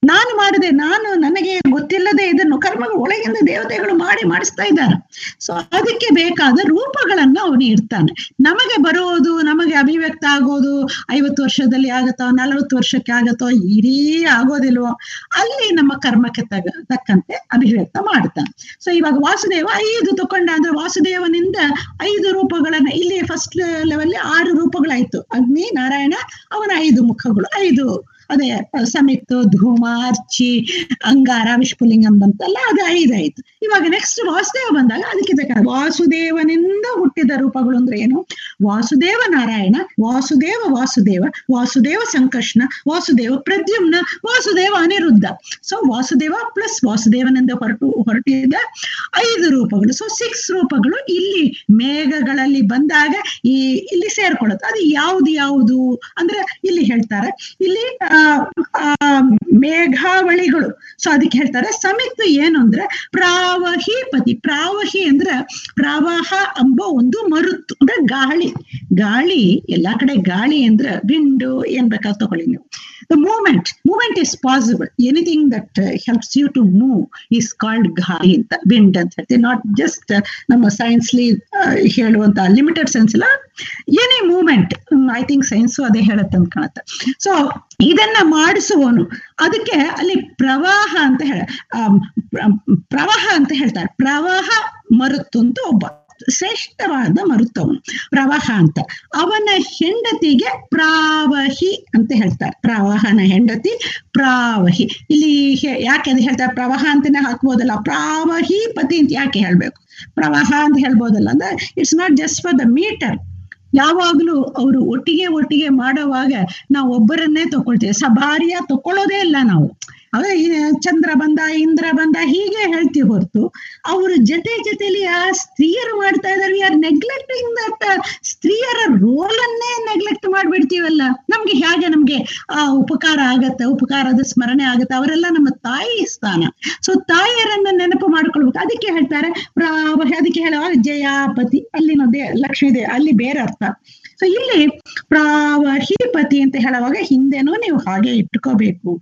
ನಾನು ಮಾಡಿದೆ ನಾನು ನನಗೆ ಗೊತ್ತಿಲ್ಲದೆ ಇದನ್ನು ಕರ್ಮಗಳು ಒಳಗಿಂದ ದೇವತೆಗಳು ಮಾಡಿ ಮಾಡಿಸ್ತಾ ಇದ್ದಾರೆ ಸೊ ಅದಕ್ಕೆ ಬೇಕಾದ ರೂಪಗಳನ್ನ ಅವನು ಇರ್ತಾನೆ ನಮಗೆ ಬರೋದು ನಮಗೆ ಅಭಿವ್ಯಕ್ತ ಆಗೋದು ಐವತ್ತು ವರ್ಷದಲ್ಲಿ ಆಗತ್ತೋ ನಲವತ್ತು ವರ್ಷಕ್ಕೆ ಆಗತ್ತೋ ಇಡೀ ಆಗೋದಿಲ್ವೋ ಅಲ್ಲಿ ನಮ್ಮ ಕರ್ಮಕ್ಕೆ ತಗ ತಕ್ಕಂತೆ ಅಭಿವ್ಯಕ್ತ ಮಾಡ್ತಾನೆ ಸೊ ಇವಾಗ ವಾಸುದೇವ ಐದು ತಕೊಂಡ ಅಂದ್ರೆ ವಾಸುದೇವನಿಂದ ಐದು ರೂಪಗಳನ್ನ ಇಲ್ಲಿ ಫಸ್ಟ್ ಲೆವೆಲ್ ಆರು ರೂಪಗಳಾಯ್ತು ಅಗ್ನಿ ನಾರಾಯಣ ಅವನ ಐದು ಮುಖಗಳು ಐದು ಅದೇ ಸಮಿತ್ತು ಧೂಮ ಅರ್ಚಿ ಅಂಗಾರ ವಿಷ್ಪುಲಿಂಗಂ ಬಂತಲ್ಲ ಅದು ಐದಾಯ್ತು ಇವಾಗ ನೆಕ್ಸ್ಟ್ ವಾಸುದೇವ ಬಂದಾಗ ಅದಕ್ಕೆ ತಕ್ಕ ವಾಸುದೇವನಿಂದ ಹುಟ್ಟಿದ ರೂಪಗಳು ಅಂದ್ರೆ ಏನು ವಾಸುದೇವ ನಾರಾಯಣ ವಾಸುದೇವ ವಾಸುದೇವ ವಾಸುದೇವ ಸಂಕರ್ಷಣ ವಾಸುದೇವ ಪ್ರದ್ಯುಮ್ನ ವಾಸುದೇವ ಅನಿರುದ್ಧ ಸೊ ವಾಸುದೇವ ಪ್ಲಸ್ ವಾಸುದೇವನಿಂದ ಹೊರಟು ಹೊರಟಿದ ಐದು ರೂಪಗಳು ಸೊ ಸಿಕ್ಸ್ ರೂಪಗಳು ಇಲ್ಲಿ ಮೇಘಗಳಲ್ಲಿ ಬಂದಾಗ ಈ ಇಲ್ಲಿ ಸೇರ್ಕೊಳ್ಳುತ್ತೆ ಅದು ಯಾವುದು ಯಾವುದು ಅಂದ್ರೆ ಇಲ್ಲಿ ಹೇಳ್ತಾರೆ ಇಲ್ಲಿ ಆ ಆ ಮೇಘಾವಳಿಗಳು ಸೊ ಅದಕ್ಕೆ ಹೇಳ್ತಾರೆ ಸಮಿತ್ತು ಏನು ಅಂದ್ರೆ ಪ್ರಾವಹಿ ಪತಿ ಪ್ರಾವಹಿ ಅಂದ್ರೆ ಪ್ರವಾಹ ಎಂಬ ಒಂದು ಮರುತ್ತು ಅಂದ್ರೆ ಗಾಳಿ ಗಾಳಿ ಎಲ್ಲಾ ಕಡೆ ಗಾಳಿ ಅಂದ್ರೆ ವಿಂಡು ಏನ್ ಬೇಕಾದ್ ತಗೊಳ್ಳಿ ನೀವು the moment moment is possible anything that helps you to move is called ಗಾಳಿ ಅಂತ ವಿಂಡ್ ಅಂತ ಹೇಳ್ತೀವಿ ನಾಟ್ ಜಸ್ಟ್ ನಮ್ಮ ಸೈನ್ಸ್ಲಿ ಹೇಳುವಂತ ಲಿಮಿಟೆಡ್ ಸೆನ್ಸ್ ಇಲ್ಲ ಏನೇ ಮೂಮೆಂಟ್ ಐ ಥಿಂಕ್ ಸೈನ್ಸು ಅದೇ ಹೇಳತ್ತೆ ಅಂತ ಕಾಣುತ್ತೆ ಸೊ ಇದನ್ನ ಮಾಡಿಸುವವನು ಅದಕ್ಕೆ ಅಲ್ಲಿ ಪ್ರವಾಹ ಅಂತ ಹೇಳ ಪ್ರವಾಹ ಅಂತ ಹೇಳ್ತಾರೆ ಪ್ರವಾಹ ಮರುತ್ತು ಅಂತ ಒಬ್ಬ ಶ್ರೇಷ್ಠವಾದ ಮರುತ್ತವನು ಪ್ರವಾಹ ಅಂತ ಅವನ ಹೆಂಡತಿಗೆ ಪ್ರಾವಹಿ ಅಂತ ಹೇಳ್ತಾರೆ ಪ್ರವಾಹನ ಹೆಂಡತಿ ಪ್ರಾವಹಿ ಇಲ್ಲಿ ಯಾಕೆ ಅದು ಹೇಳ್ತಾರೆ ಪ್ರವಾಹ ಅಂತಾನೆ ಹಾಕ್ಬೋದಲ್ಲ ಪ್ರಾವಹಿ ಪತಿ ಅಂತ ಯಾಕೆ ಹೇಳ್ಬೇಕು ಪ್ರವಾಹ ಅಂತ ಹೇಳ್ಬೋದಲ್ಲ ಅಂದ್ರೆ it's not just for the meter ಯಾವಾಗ್ಲೂ ಅವರು ಒಟ್ಟಿಗೆ ಒಟ್ಟಿಗೆ ಮಾಡುವಾಗ ನಾವು ಒಬ್ಬರನ್ನೇ ತಗೊಳ್ತೇವೆ ಸಭಾರಿಯ ತಕೊಳ್ಳೋದೇ ಇಲ್ಲ ನಾವು ಅದೇ ಚಂದ್ರ ಬಂದ ಇಂದ್ರ ಬಂದ ಹೀಗೆ ಹೇಳ್ತೀವಿ ಹೊರತು ಅವ್ರ ಜೊತೆ ಜೊತೆಲಿ ಆ ಸ್ತ್ರೀಯರು ಮಾಡ್ತಾ ಇದಾರೆ ವಿ ಆರ್ ನೆಗ್ಲೆಕ್ಟಿಂಗ್ ದಟ್ ಸ್ತ್ರೀಯರ ರೋಲ್ ಅನ್ನೇ ನೆಗ್ಲೆಕ್ಟ್ ಮಾಡ್ಬಿಡ್ತೀವಲ್ಲ ನಮ್ಗೆ ಹೇಗೆ ನಮ್ಗೆ ಆ ಉಪಕಾರ ಆಗತ್ತೆ ಉಪಕಾರದ ಸ್ಮರಣೆ ಆಗತ್ತೆ ಅವರೆಲ್ಲ ನಮ್ಮ ತಾಯಿ ಸ್ಥಾನ ಸೊ ತಾಯಿಯರನ್ನ ನೆನಪು ಮಾಡ್ಕೊಳ್ಬೇಕು ಅದಕ್ಕೆ ಹೇಳ್ತಾರೆ ಅದಕ್ಕೆ ಹೇಳುವಾಗ ಜಯಾಪತಿ ಅಲ್ಲಿ ದೇ ಲಕ್ಷ್ಮೀ ದೇ ಅಲ್ಲಿ ಬೇರೆ ಅರ್ಥ ಸೊ ಇಲ್ಲಿ ಪ್ರಾವಹಿಪತಿ ಅಂತ ಹೇಳುವಾಗ ಹಿಂದೆನೂ ನೀವು ಹಾಗೆ ಇಟ್ಕೋಬೇಕು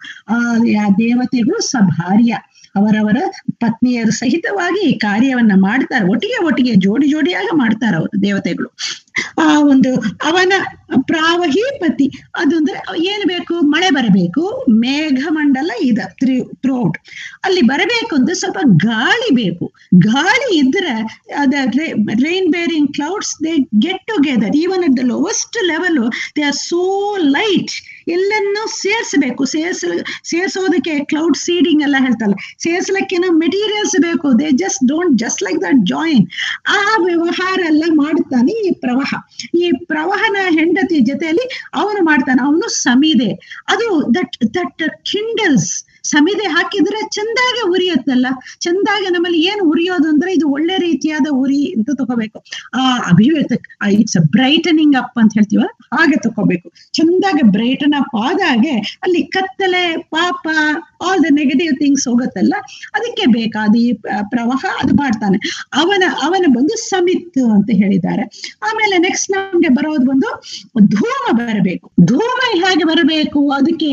ಆ ದೇವತೆಗಳು ಸಭಾರ್ಯ ಅವರವರ ಪತ್ನಿಯರು ಸಹಿತವಾಗಿ ಈ ಕಾರ್ಯವನ್ನ ಮಾಡ್ತಾರೆ ಒಟ್ಟಿಗೆ ಒಟ್ಟಿಗೆ ಜೋಡಿ ಜೋಡಿಯಾಗ ಮಾಡ್ತಾರೆ ಅವರು ದೇವತೆಗಳು ಆ ಒಂದು ಅವನ ಪ್ರಾವಹಿ ಪತಿ ಅದು ಅಂದ್ರೆ ಏನು ಬೇಕು ಮಳೆ ಬರಬೇಕು ಮೇಘಮಂಡಲ ಇದೆ ತ್ರಿ ಥ್ರೂಔಟ್ ಅಲ್ಲಿ ಬರಬೇಕು ಅಂದ್ರೆ ಸ್ವಲ್ಪ ಗಾಳಿ ಬೇಕು ಗಾಳಿ ಇದ್ರೆ ಅದ rain bearing clouds they get together even at the lowest level they are so light ಎಲ್ಲನ್ನೂ ಸೇರಿಸಬೇಕು ಸೇರ್ಸ ಸೇರ್ಸೋದಕ್ಕೆ ಕ್ಲೌಡ್ ಸೀಡಿಂಗ್ ಎಲ್ಲ ಹೇಳ್ತಲ್ಲ ಸೇರ್ಸ್ಲಿಕ್ಕೇನೋ ಮೆಟೀರಿಯಲ್ಸ್ ಬೇಕು they just don't just like that join ಆ ವ್ಯವಹಾರ ಎಲ್ಲ ಮಾಡುತ್ತಾನೆ ಈ ಪ್ರವಾಹ ಈ ಪ್ರವಾಹನ ಹೆಂಡತಿ ಜೊತೆಯಲ್ಲಿ ಅವನು ಮಾಡ್ತಾನೆ ಅವನು ಸಮಿದೆ ಅದು ದಟ್ ದಟ್ ಕಿಂಡಲ್ಸ್ ಸಮಿದೆ ಹಾಕಿದ್ರೆ ಚಂದಾಗೆ ಉರಿಯುತ್ತಲ್ಲ ಚಂದಾಗೆ ನಮ್ಮಲ್ಲಿ ಏನು ಉರಿಯೋದು ಅಂದ್ರೆ ಇದು ಒಳ್ಳೆ ರೀತಿಯಾದ ಉರಿ ಅಂತ ತಗೋಬೇಕು ಆ ಅಭಿವ್ಯಕ್ತ ಇಟ್ಸ್ ಬ್ರೈಟನಿಂಗ್ ಅಪ್ ಅಂತ ಹೇಳ್ತೀವ ಹಾಗೆ ತಗೋಬೇಕು ಚಂದಾಗೆ ಬ್ರೈಟನ್ ಅಪ್ ಆದಾಗೆ ಅಲ್ಲಿ ಕತ್ತಲೆ ಪಾಪ ಆಲ್ ದ ನೆಗೆಟಿವ್ ಥಿಂಗ್ಸ್ ಹೋಗುತ್ತಲ್ಲ ಅದಕ್ಕೆ ಬೇಕಾದ ಈ ಪ್ರವಾಹ ಅದು ಮಾಡ್ತಾನೆ ಅವನ ಅವನ ಬಂದು ಸಮಿತ್ ಅಂತ ಹೇಳಿದ್ದಾರೆ ಆಮೇಲೆ ನೆಕ್ಸ್ಟ್ ನಮ್ಗೆ ಬರೋದು ಬಂದು ಧೂಮ ಬರಬೇಕು ಧೂಮ ಹೇಗೆ ಬರಬೇಕು ಅದಕ್ಕೆ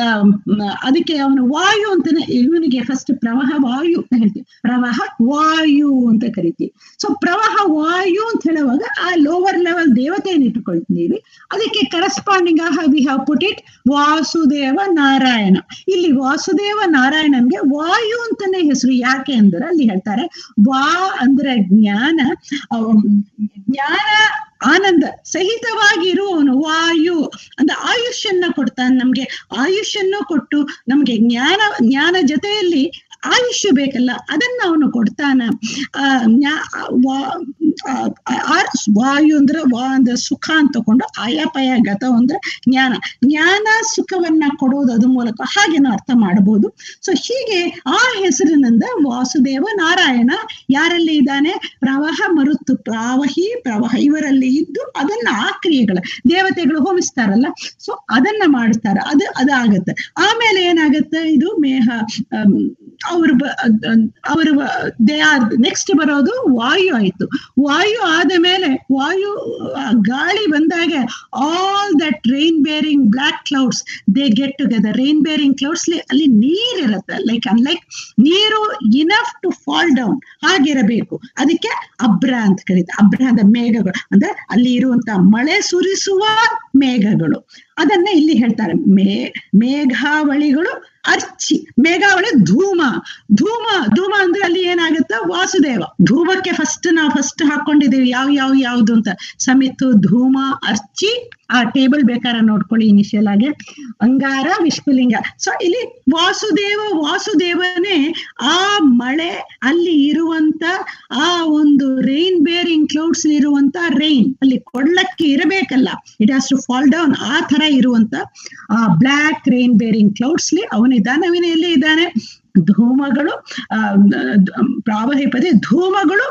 ಅದಕ್ಕೆ ಅವನು ವಾಯು ಅಂತಾನೆ ಇವನಿಗೆ ಫಸ್ಟ್ ಪ್ರವಾಹ ವಾಯು ಅಂತ ಹೇಳ್ತೀವಿ ಪ್ರವಾಹ ವಾಯು ಅಂತ ಕರಿತೀವಿ ಸೊ ಪ್ರವಾಹ ವಾಯು ಅಂತ ಹೇಳುವಾಗ ಆ ಲೋವರ್ ಲೆವೆಲ್ ದೇವತೆಯನ್ನು ಇಟ್ಟುಕೊಳ್ತೀವಿ ಅದಕ್ಕೆ ಕರೆಸ್ಪಾಂಡಿಂಗ್ ಆಹ we have put it Vasudeva Narayana ಇಲ್ಲಿ ವಾಸುದೇವ ನಾರಾಯಣನ್ಗೆ ವಾಯು ಅಂತಾನೆ ಹೆಸರು ಯಾಕೆ ಅಂದ್ರೆ ಅಲ್ಲಿ ಹೇಳ್ತಾರೆ ವಾ ಅಂದ್ರೆ ಜ್ಞಾನ ಜ್ಞಾನ ಆನಂದ ಸಹಿತವಾಗಿ ಇರುವವನು ವಾಯು ಅಂದ್ರೆ ಆಯುಷ್ಯನ್ನ ಕೊಡ್ತಾನೆ ನಮ್ಗೆ ಆಯುಷ್ಯನ್ನು ಕೊಟ್ಟು ನಮ್ಗೆ ಜ್ಞಾನ ಜ್ಞಾನ ಜೊತೆಯಲ್ಲಿ ಆಯುಷ್ಯ ಬೇಕಲ್ಲ ಅದನ್ನ ಅವನು ಕೊಡ್ತಾನ ಆ ವಾಯು ಅಂದ್ರೆ ವಾ ಅಂದ್ರೆ ಸುಖ ಅಂತ ತಗೊಂಡು ಆಯಾಪಯ ಗತ ಅಂದ್ರೆ ಜ್ಞಾನ ಜ್ಞಾನ ಸುಖವನ್ನ ಕೊಡೋದು ಅದ್ರ ಮೂಲಕ ಹಾಗೇನೋ ಅರ್ಥ ಮಾಡಬಹುದು ಸೊ ಹೀಗೆ ಆ ಹೆಸರಿನಿಂದ ವಾಸುದೇವ ನಾರಾಯಣ ಯಾರಲ್ಲಿ ಇದ್ದಾನೆ ಪ್ರವಾಹ ಮರುತ್ತು ಪ್ರಾವಹಿ ಪ್ರವಾಹ ಇವರಲ್ಲಿ ಇದ್ದು ಅದನ್ನ ಆ ಕ್ರಿಯೆಗಳ ದೇವತೆಗಳು ಹೋಮಿಸ್ತಾರಲ್ಲ ಸೊ ಅದನ್ನ ಮಾಡ್ತಾರೆ ಅದು ಅದಾಗತ್ತೆ ಆಮೇಲೆ ಏನಾಗತ್ತೆ ಇದು ಮೇಹ ಅವರು ಅವರು ದೇ ಆರ್ ನೆಕ್ಸ್ಟ್ ಬರೋದು ವಾಯು ಆಯ್ತು ವಾಯು ಆದ ಮೇಲೆ ವಾಯು ಆ, ಗಾಳಿ ಬಂದಾಗ all that rain bearing black clouds they get together rain bearing clouds ಅಲ್ಲಿ ನೀರ್ ಇರುತ್ತೆ ಲೈಕ್ ಅನ್ಲೈಕ್ ನೀರು ಇನಫ್ ಟು ಫಾಲ್ ಡೌನ್ ಹಾಗಿರಬೇಕು ಅದಕ್ಕೆ ಅಬ್ರ ಅಂತ ಕರೀತಾರೆ ಅಬ್ರ ಅಂದ್ರೆ ಮೇಘಗಳು ಅಂದ್ರೆ ಅಲ್ಲಿ ಇರುವಂತ ಮಳೆ ಸುರಿಸುವ ಮೇಘಗಳು ಅದನ್ನ ಇಲ್ಲಿ ಹೇಳ್ತಾರೆ ಮೇ ಮೇಘಾವಳಿಗಳು ಅರ್ಚಿ ಮೇಘಾವಳಿ ಧೂಮ ಧೂಮ ಧೂಮ ಅಂದ್ರೆ ಅಲ್ಲಿ ಏನಾಗುತ್ತೆ ವಾಸುದೇವ ಧೂಮಕ್ಕೆ ಫಸ್ಟ್ ನಾವು ಫಸ್ಟ್ ಹಾಕೊಂಡಿದೀವಿ ಯಾವ ಯಾವ ಯಾವ್ದು ಅಂತ ಸಮಿತು ಧೂಮ ಅರ್ಚಿ ಆ ಟೇಬಲ್ ಬೇಕಾದ್ರೆ ನೋಡ್ಕೊಳ್ಳಿ ಇನಿಷಿಯಲ್ ಆಗಿ ಅಂಗಾರ ವಿಶ್ವಲಿಂಗ ಸೊ ಇಲ್ಲಿ ವಾಸುದೇವ ವಾಸುದೇವನೇ ಆ ಮಳೆ ಅಲ್ಲಿ ಇರುವಂತ ಆ ಒಂದು ರೈನ್ ಬೇರಿಂಗ್ ಕ್ಲೌಡ್ಸ್ ಇರುವಂತ ರೈನ್ ಅಲ್ಲಿ ಕೊಡ್ಲಕ್ಕೆ ಇರಬೇಕಲ್ಲ it has to fall down ಆ ತರ ಇರುವಂತ ಆ ಬ್ಲ್ಯಾಕ್ ರೈನ್ ಬೇರಿಂಗ್ ಕ್ಲೌಡ್ಸ್ ಅವನಿದ್ದಾನೆ ಅವನ ಎಲ್ಲಿ ಇದ್ದಾನೆ ಧೂಮಗಳು ಆ ಪ್ರಾವಹಿ ಪದ ಧೂಮಗಳು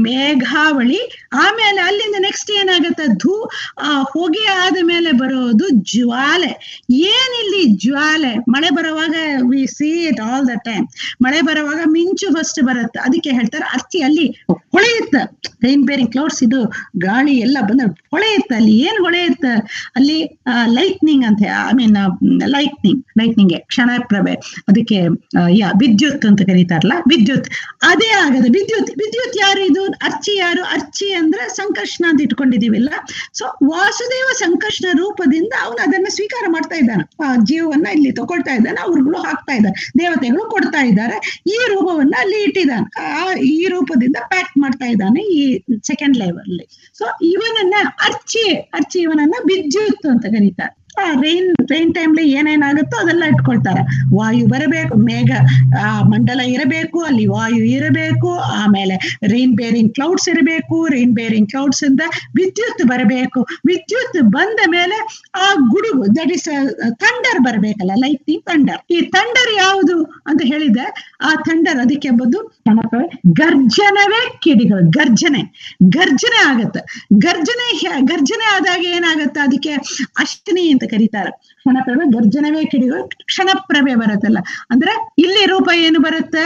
ಮೇಘಾವಳಿ ಆಮೇಲೆ ಅಲ್ಲಿಂದ ನೆಕ್ಸ್ಟ್ ಏನಾಗತ್ತೆ ಧೂ ಆ ಹೊಗೆ ಆದ ಮೇಲೆ ಬರೋದು ಜ್ವಾಲೆ ಏನಿಲ್ಲಿ ಜ್ವಾಲೆ ಮಳೆ ಬರುವಾಗ we see it all the time ಮಳೆ ಬರುವಾಗ ಮಿಂಚು ಫಸ್ಟ್ ಬರುತ್ತೆ ಅದಕ್ಕೆ ಹೇಳ್ತಾರೆ ಅರ್ಚಿ ಅಲ್ಲಿ ಹೊಳೆಯುತ್ತೆ ರೈನ್ ಬೇರಿಂಗ್ ಕ್ಲೌಡ್ಸ್ ಇದು ಗಾಳಿ ಎಲ್ಲ ಬಂದ ಹೊಳೆಯುತ್ತೆ ಅಲ್ಲಿ ಏನ್ ಹೊಳೆಯುತ್ತೆ ಅಲ್ಲಿ ಲೈಟ್ನಿಂಗ್ ಅಂತ ಐ ಮೀನ್ ಲೈಟ್ನಿಂಗ್ ಲೈಟ್ನಿಂಗ್ ಕ್ಷಣಪ್ರಭೆ ಅದಕ್ಕೆ ಆ, ಯಾ ವಿದ್ಯುತ್ ಅಂತ ಕರೀತಾರಲ್ಲ ವಿದ್ಯುತ್ ಅದೇ ಆಗದೆ ವಿದ್ಯುತ್ ವಿದ್ಯುತ್ ಯಾರು ಇದು ಅರ್ಚಿ ಯಾರು ಅರ್ಚಿ ಅಂದ್ರೆ ಸಂಕರ್ಷಣ ಅಂತ ಇಟ್ಕೊಂಡಿದೀವಿಲ್ಲ ಸೊ ವಾಸುದೇವ ಸಂಕರ್ಷಣ ರೂಪದಿಂದ ಅವನು ಅದನ್ನ ಸ್ವೀಕಾರ ಮಾಡ್ತಾ ಇದ್ದಾನೆ ಆ ಜೀವವನ್ನ ಇಲ್ಲಿ ತಗೊಳ್ತಾ ಇದ್ದಾನೆ ಅವ್ರುಗಳು ಹಾಕ್ತಾ ಇದ್ದಾರೆ ದೇವತೆಗಳು ಕೊಡ್ತಾ ಇದ್ದಾರೆ ಈ ರೂಪವನ್ನ ಅಲ್ಲಿ ಇಟ್ಟಿದ್ದಾನೆ ಆ ಈ ರೂಪದಿಂದ ಪ್ಯಾಕ್ ಮಾಡ್ತಾ ಇದ್ದಾನೆ ಈ ಸೆಕೆಂಡ್ ಲೆವೆಲ್ ಅಲ್ಲಿ ಸೊ ಇವನನ್ನ ಅರ್ಚಿ ಅರ್ಚಿ ಇವನನ್ನ ವಿದ್ಯುತ್ ಅಂತ ಕರೀತಾರೆ ಆ ರೈನ್ ರೈನ್ ಟೈಮ್ಲಿ ಏನೇನಾಗುತ್ತೋ ಅದೆಲ್ಲ ಇಟ್ಕೊಳ್ತಾರೆ ವಾಯು ಬರಬೇಕು ಮೇಘ ಆ ಮಂಡಲ ಇರಬೇಕು ಅಲ್ಲಿ ವಾಯು ಇರಬೇಕು ಆಮೇಲೆ ರೈನ್ ಬೇರಿಂಗ್ ಕ್ಲೌಡ್ಸ್ ಇರಬೇಕು ರೈನ್ ಬೇರಿಂಗ್ ಕ್ಲೌಡ್ಸ್ ಇಂದ ವಿದ್ಯುತ್ ಬರಬೇಕು ವಿದ್ಯುತ್ ಬಂದ ಮೇಲೆ ಆ ಗುಡುಗು ದಟ್ ಇಸ್ ಥಂಡರ್ ಬರಬೇಕಲ್ಲ ಲೈಟ್ನಿಂಗ್ ಥಂಡರ್ ಈ ಥಂಡರ್ ಯಾವುದು ಅಂತ ಹೇಳಿದ್ರೆ ಆ ಥಂಡರ್ ಅದಕ್ಕೆ ಬಂದು ಏನಪ್ಪ ಗರ್ಜನವೇ ಕಿಡಿಗಳು ಗರ್ಜನೆ ಗರ್ಜನೆ ಆಗತ್ತೆ ಗರ್ಜನೆ ಹ್ಯಾ- ಗರ್ಜನೆ ಆದಾಗ ಏನಾಗತ್ತೆ ಅದಕ್ಕೆ ಅಶ್ವಿನಿ ಅಂತ ಕರೀತಾರೆ ಕ್ಷಣಪ್ರಭೆ ಗರ್ಜನವೇ ಕಿಡಿಗಳು ಕ್ಷಣಪ್ರಭೆ ಬರುತ್ತಲ್ಲ ಅಂದ್ರೆ ಇಲ್ಲಿ ರೂಪ ಏನು ಬರುತ್ತೆ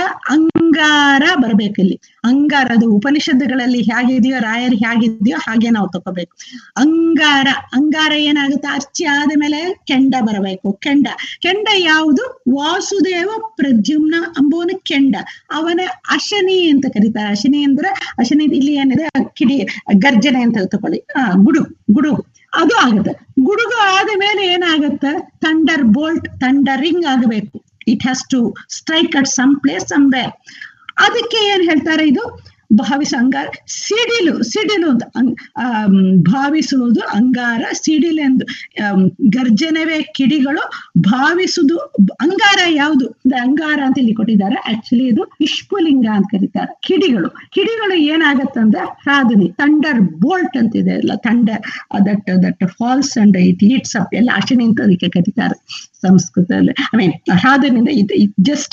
ಅಂಗಾರ ಬರ್ಬೇಕು ಇಲ್ಲಿ ಅಂಗಾರ ಅದು ಉಪನಿಷತ್ತುಗಳಲ್ಲಿ ಹೇಗಿದೆಯೋ ರಾಯರ್ ಹೇಗಿದೆಯೋ ಹಾಗೆ ನಾವು ತಗೋಬೇಕು ಅಂಗಾರ ಅಂಗಾರ ಏನಾಗುತ್ತೆ ಅರ್ಚಿ ಆದ ಮೇಲೆ ಕೆಂಡ ಬರಬೇಕು ಕೆಂಡ ಕೆಂಡ ಯಾವುದು ವಾಸುದೇವ ಪ್ರದ್ಯುಮ್ನ ಅಂಬುವನ ಕೆಂಡ ಅವನ ಅಶನಿ ಅಂತ ಕರೀತಾರೆ ಅಶನಿ ಅಂದ್ರೆ ಅಶನಿ ಇಲ್ಲಿ ಏನಿದೆ ಕಿಡಿ ಗರ್ಜನೆ ಅಂತ ತಕೊಳ್ಳಿ ಆ ಗುಡುಗು ಗುಡುಗು ಅದು ಆಗುತ್ತೆ ಗುಡುಗು ಆದ ಮೇಲೆ ಏನಾಗುತ್ತೆ ಥಂಡರ್ ಬೋಲ್ಟ್ ಥಂಡರಿಂಗ್ ಆಗಬೇಕು it has to strike at some place somewhere ಅದಕ್ಕೆ ಏನ್ ಹೇಳ್ತಾರೆ ಇದು ಭಾವಿಸ ಅಂಗಾರ ಸಿಡಿಲು ಸಿಡಿಲು ಅಂತ ಅಂ- ಆಮ್, ಭಾವಿಸುವುದು ಅಂಗಾರ ಸಿಡಿಲು ಎಂದು ಆಮ್, ಗರ್ಜನವೇ ಕಿಡಿಗಳು ಭಾವಿಸುವುದು ಅಂಗಾರ ಯಾವುದು ಇದು ಅಂಗಾರ ಅಂತ ಇಲ್ಲಿ ಕೊಟ್ಟಿದ್ದಾರೆ ಆಕ್ಚುಲಿ ಇದು ವಿಶ್ವಲಿಂಗ ಅಂತ ಕರೀತಾರೆ ಕಿಡಿಗಳು ಕಿಡಿಗಳು ಏನಾಗತ್ತಂದ್ರೆ ಸಾಧನೆ ಥಂಡರ್ ಬೋಲ್ಟ್ ಅಂತಿದೆ ಅಲ್ಲ thunder that that falls and it eats up ಎಲ್ಲ ಅಶನಿ ಅಂತ ಅದಕ್ಕೆ ಕರೀತಾರೆ ಸಂಸ್ಕೃತದಲ್ಲಿ ಐ ಮೀನ್ ಸಾಧನೆಯಿಂದ ಇದು ಜಸ್ಟ್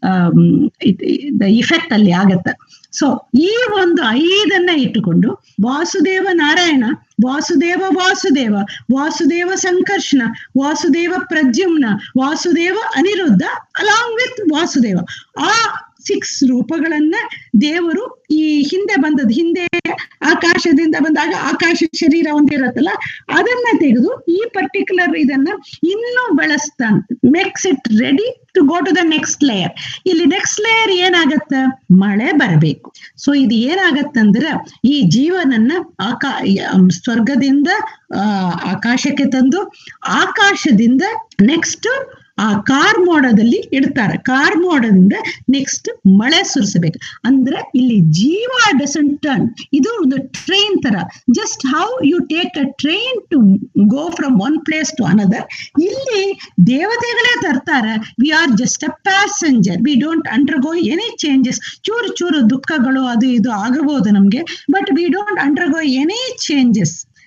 ದ ಇಫೆಕ್ಟ್ ಅಲ್ಲಿ ಆಗತ್ತೆ ಸೊ ಈ ಒಂದು ಐದನ್ನ ಇಟ್ಟುಕೊಂಡು ವಾಸುದೇವ ನಾರಾಯಣ ವಾಸುದೇವ ವಾಸುದೇವ ವಾಸುದೇವ ಸಂಕರ್ಷಣ ವಾಸುದೇವ ಪ್ರದ್ಯುಮ್ನ ವಾಸುದೇವ ಅನಿರುದ್ಧ ಅಲಾಂಗ್ ವಿತ್ ವಾಸುದೇವ ಆ ಸಿಕ್ಸ್ ರೂಪಗಳನ್ನ ದೇವರು ಈ ಹಿಂದೆ ಬಂದದ್ದು ಹಿಂದೆ ಆಕಾಶದಿಂದ ಬಂದಾಗ ಆಕಾಶ ಶರೀರ ಒಂದಿರತ್ತಲ್ಲ ಅದನ್ನ ತೆಗೆದು ಈ ಪರ್ಟಿಕ್ಯುಲರ್ ಇದನ್ನ ಇನ್ನೂ ಬೆಳೆಸ್ತಾನೆ makes it ready to go to the next layer ಇಲ್ಲಿ ನೆಕ್ಸ್ಟ್ ಲೇಯರ್ ಏನಾಗತ್ತ ಮಳೆ ಬರಬೇಕು ಸೊ ಇದು ಏನಾಗತ್ತಂದ್ರ ಈ ಜೀವನನ್ನ ಆಕಾ ಅಮ್, ಸ್ವರ್ಗದಿಂದ ಆ ಆಕಾಶಕ್ಕೆ ತಂದು ಆಕಾಶದಿಂದ ನೆಕ್ಸ್ಟ್ ಆ ಕಾರ್ ಮೋಡದಲ್ಲಿ ಇಡ್ತಾರೆ ಕಾರ್ ಮೋಡದಿಂದ ನೆಕ್ಸ್ಟ್ ಮಳೆ ಸುರಿಸಬೇಕು ಅಂದ್ರೆ ಇಲ್ಲಿ ಜೀವ ಡಸಂಟ್ ಟರ್ನ್ ಇದು ಒಂದು ಟ್ರೈನ್ ತರ just how you take a train to go from one place to another ಇಲ್ಲಿ ದೇವತೆಗಳೇ ತರ್ತಾರೆ we are just a passenger we don't undergo any changes ಚೂರು ಚೂರು ದುಃಖಗಳು ಅದು ಇದು ಆಗಬಹುದು ನಮ್ಗೆ but we don't undergo any changes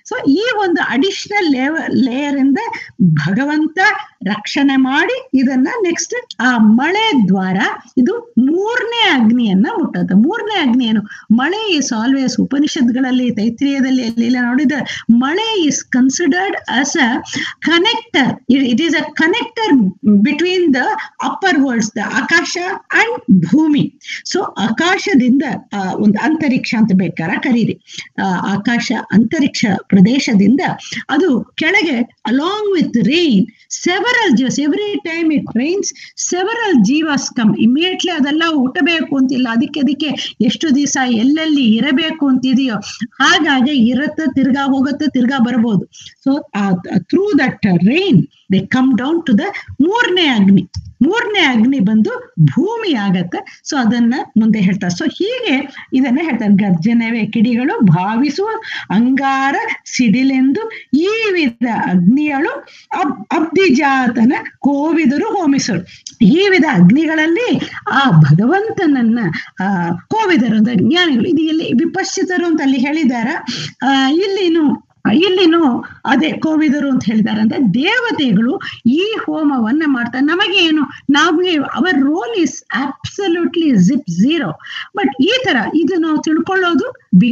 so ಈ ಒಂದು ಅಡಿಷನಲ್ ಲೇವರ್ ಲೇಯರ್ ಇಂದ ಭಗವಂತ ರಕ್ಷಣೆ ಮಾಡಿ ಇದನ್ನ ನೆಕ್ಸ್ಟ್ ಆ ಮಳೆ ದ್ವಾರ ಇದು ಮೂರನೇ ಅಗ್ನಿಯನ್ನ ಮುಟ್ಟುತ್ತೆ ಮೂರನೇ ಅಗ್ನಿ ಏನು ಮಳೆ ಇಸ್ ಆಲ್ವೇಸ್ ಉಪನಿಷತ್ಗಳಲ್ಲಿ ತೈತ್ರಿಯದಲ್ಲಿ ಎಲ್ಲ ನೋಡಿದ್ರೆ ಮಳೆ is considered as a connector it is a connector between the upper worlds the ಆಕಾಶ ಅಂಡ್ ಭೂಮಿ ಸೊ ಆಕಾಶದಿಂದ ಆ, ಒಂದು ಅಂತರಿಕ್ಷ ಅಂತ ಬೇಕಾರ ಕರೀರಿ ಆ, ಆಕಾಶ ಅಂತರಿಕ್ಷ ಪ್ರದೇಶದಿಂದ ಅದು ಕೆಳಗೆ ಅಲಾಂಗ್ ವಿತ್ ರೈನ್ ಸೆವರಲ್ ಜೀವಸ್ every time it rains several ಜೀವಸ್ ಕಮ್ ಇಮಿಡಿಯೇಟ್ಲಿ ಅದೆಲ್ಲ ಹುಟ್ಟಬೇಕು ಅಂತಿಲ್ಲ ಅದಕ್ಕೆ ಅದಕ್ಕೆ ಎಷ್ಟು ದಿವಸ ಎಲ್ಲೆಲ್ಲಿ ಇರಬೇಕು ಅಂತಿದೆಯೋ ಹಾಗಾಗಿ ಇರತ್ತೆ ತಿರ್ಗಾ ಹೋಗುತ್ತೆ ತಿರ್ಗಾ ಬರ್ಬೋದು so through that rain they come down to the ಮೂರನೇ ಅಗ್ನಿ ಮೂರನೇ ಅಗ್ನಿ ಬಂದು ಭೂಮಿ ಆಗತ್ತೆ ಸೊ ಅದನ್ನ ಮುಂದೆ ಹೇಳ್ತಾರೆ ಸೊ ಹೀಗೆ ಇದನ್ನ ಹೇಳ್ತಾರೆ ಗರ್ಜನವೇ ಕಿಡಿಗಳು ಭಾವಿಸುವ ಅಂಗಾರ ಸಿಡಿಲೆಂದು ಈ ವಿಧ ಅಗ್ನಿಗಳು ಅಬ್ ಅಬ್ದಿಜಾತನ ಕೋವಿದರು ಹೋಮಿಸರು ಈ ವಿಧ ಅಗ್ನಿಗಳಲ್ಲಿ ಆ ಭಗವಂತನನ್ನ ಆ ಕೋವಿದರು ಅಂದ್ರೆ ಜ್ಞಾನಿಗಳು ಇದು ಎಲ್ಲಿ ವಿಪಶ್ಚಿತರು ಅಂತ ಅಲ್ಲಿ ಹೇಳಿದಾರ ಆ ಇಲ್ಲಿನು ಇಲ್ಲಿನೂ ಅದೇ ಕೋವಿದರು ಅಂತ ಹೇಳಿದ್ದಾರೆ ಅಂದ್ರೆ ದೇವತೆಗಳು ಈ ಹೋಮವನ್ನ ಮಾಡ್ತಾರೆ ನಮಗೆ ಏನು ನಮಗೆ our role is absolutely zip zero but ಈ ತರ ಇದು ನಾವು ತಿಳ್ಕೊಳ್ಳೋದು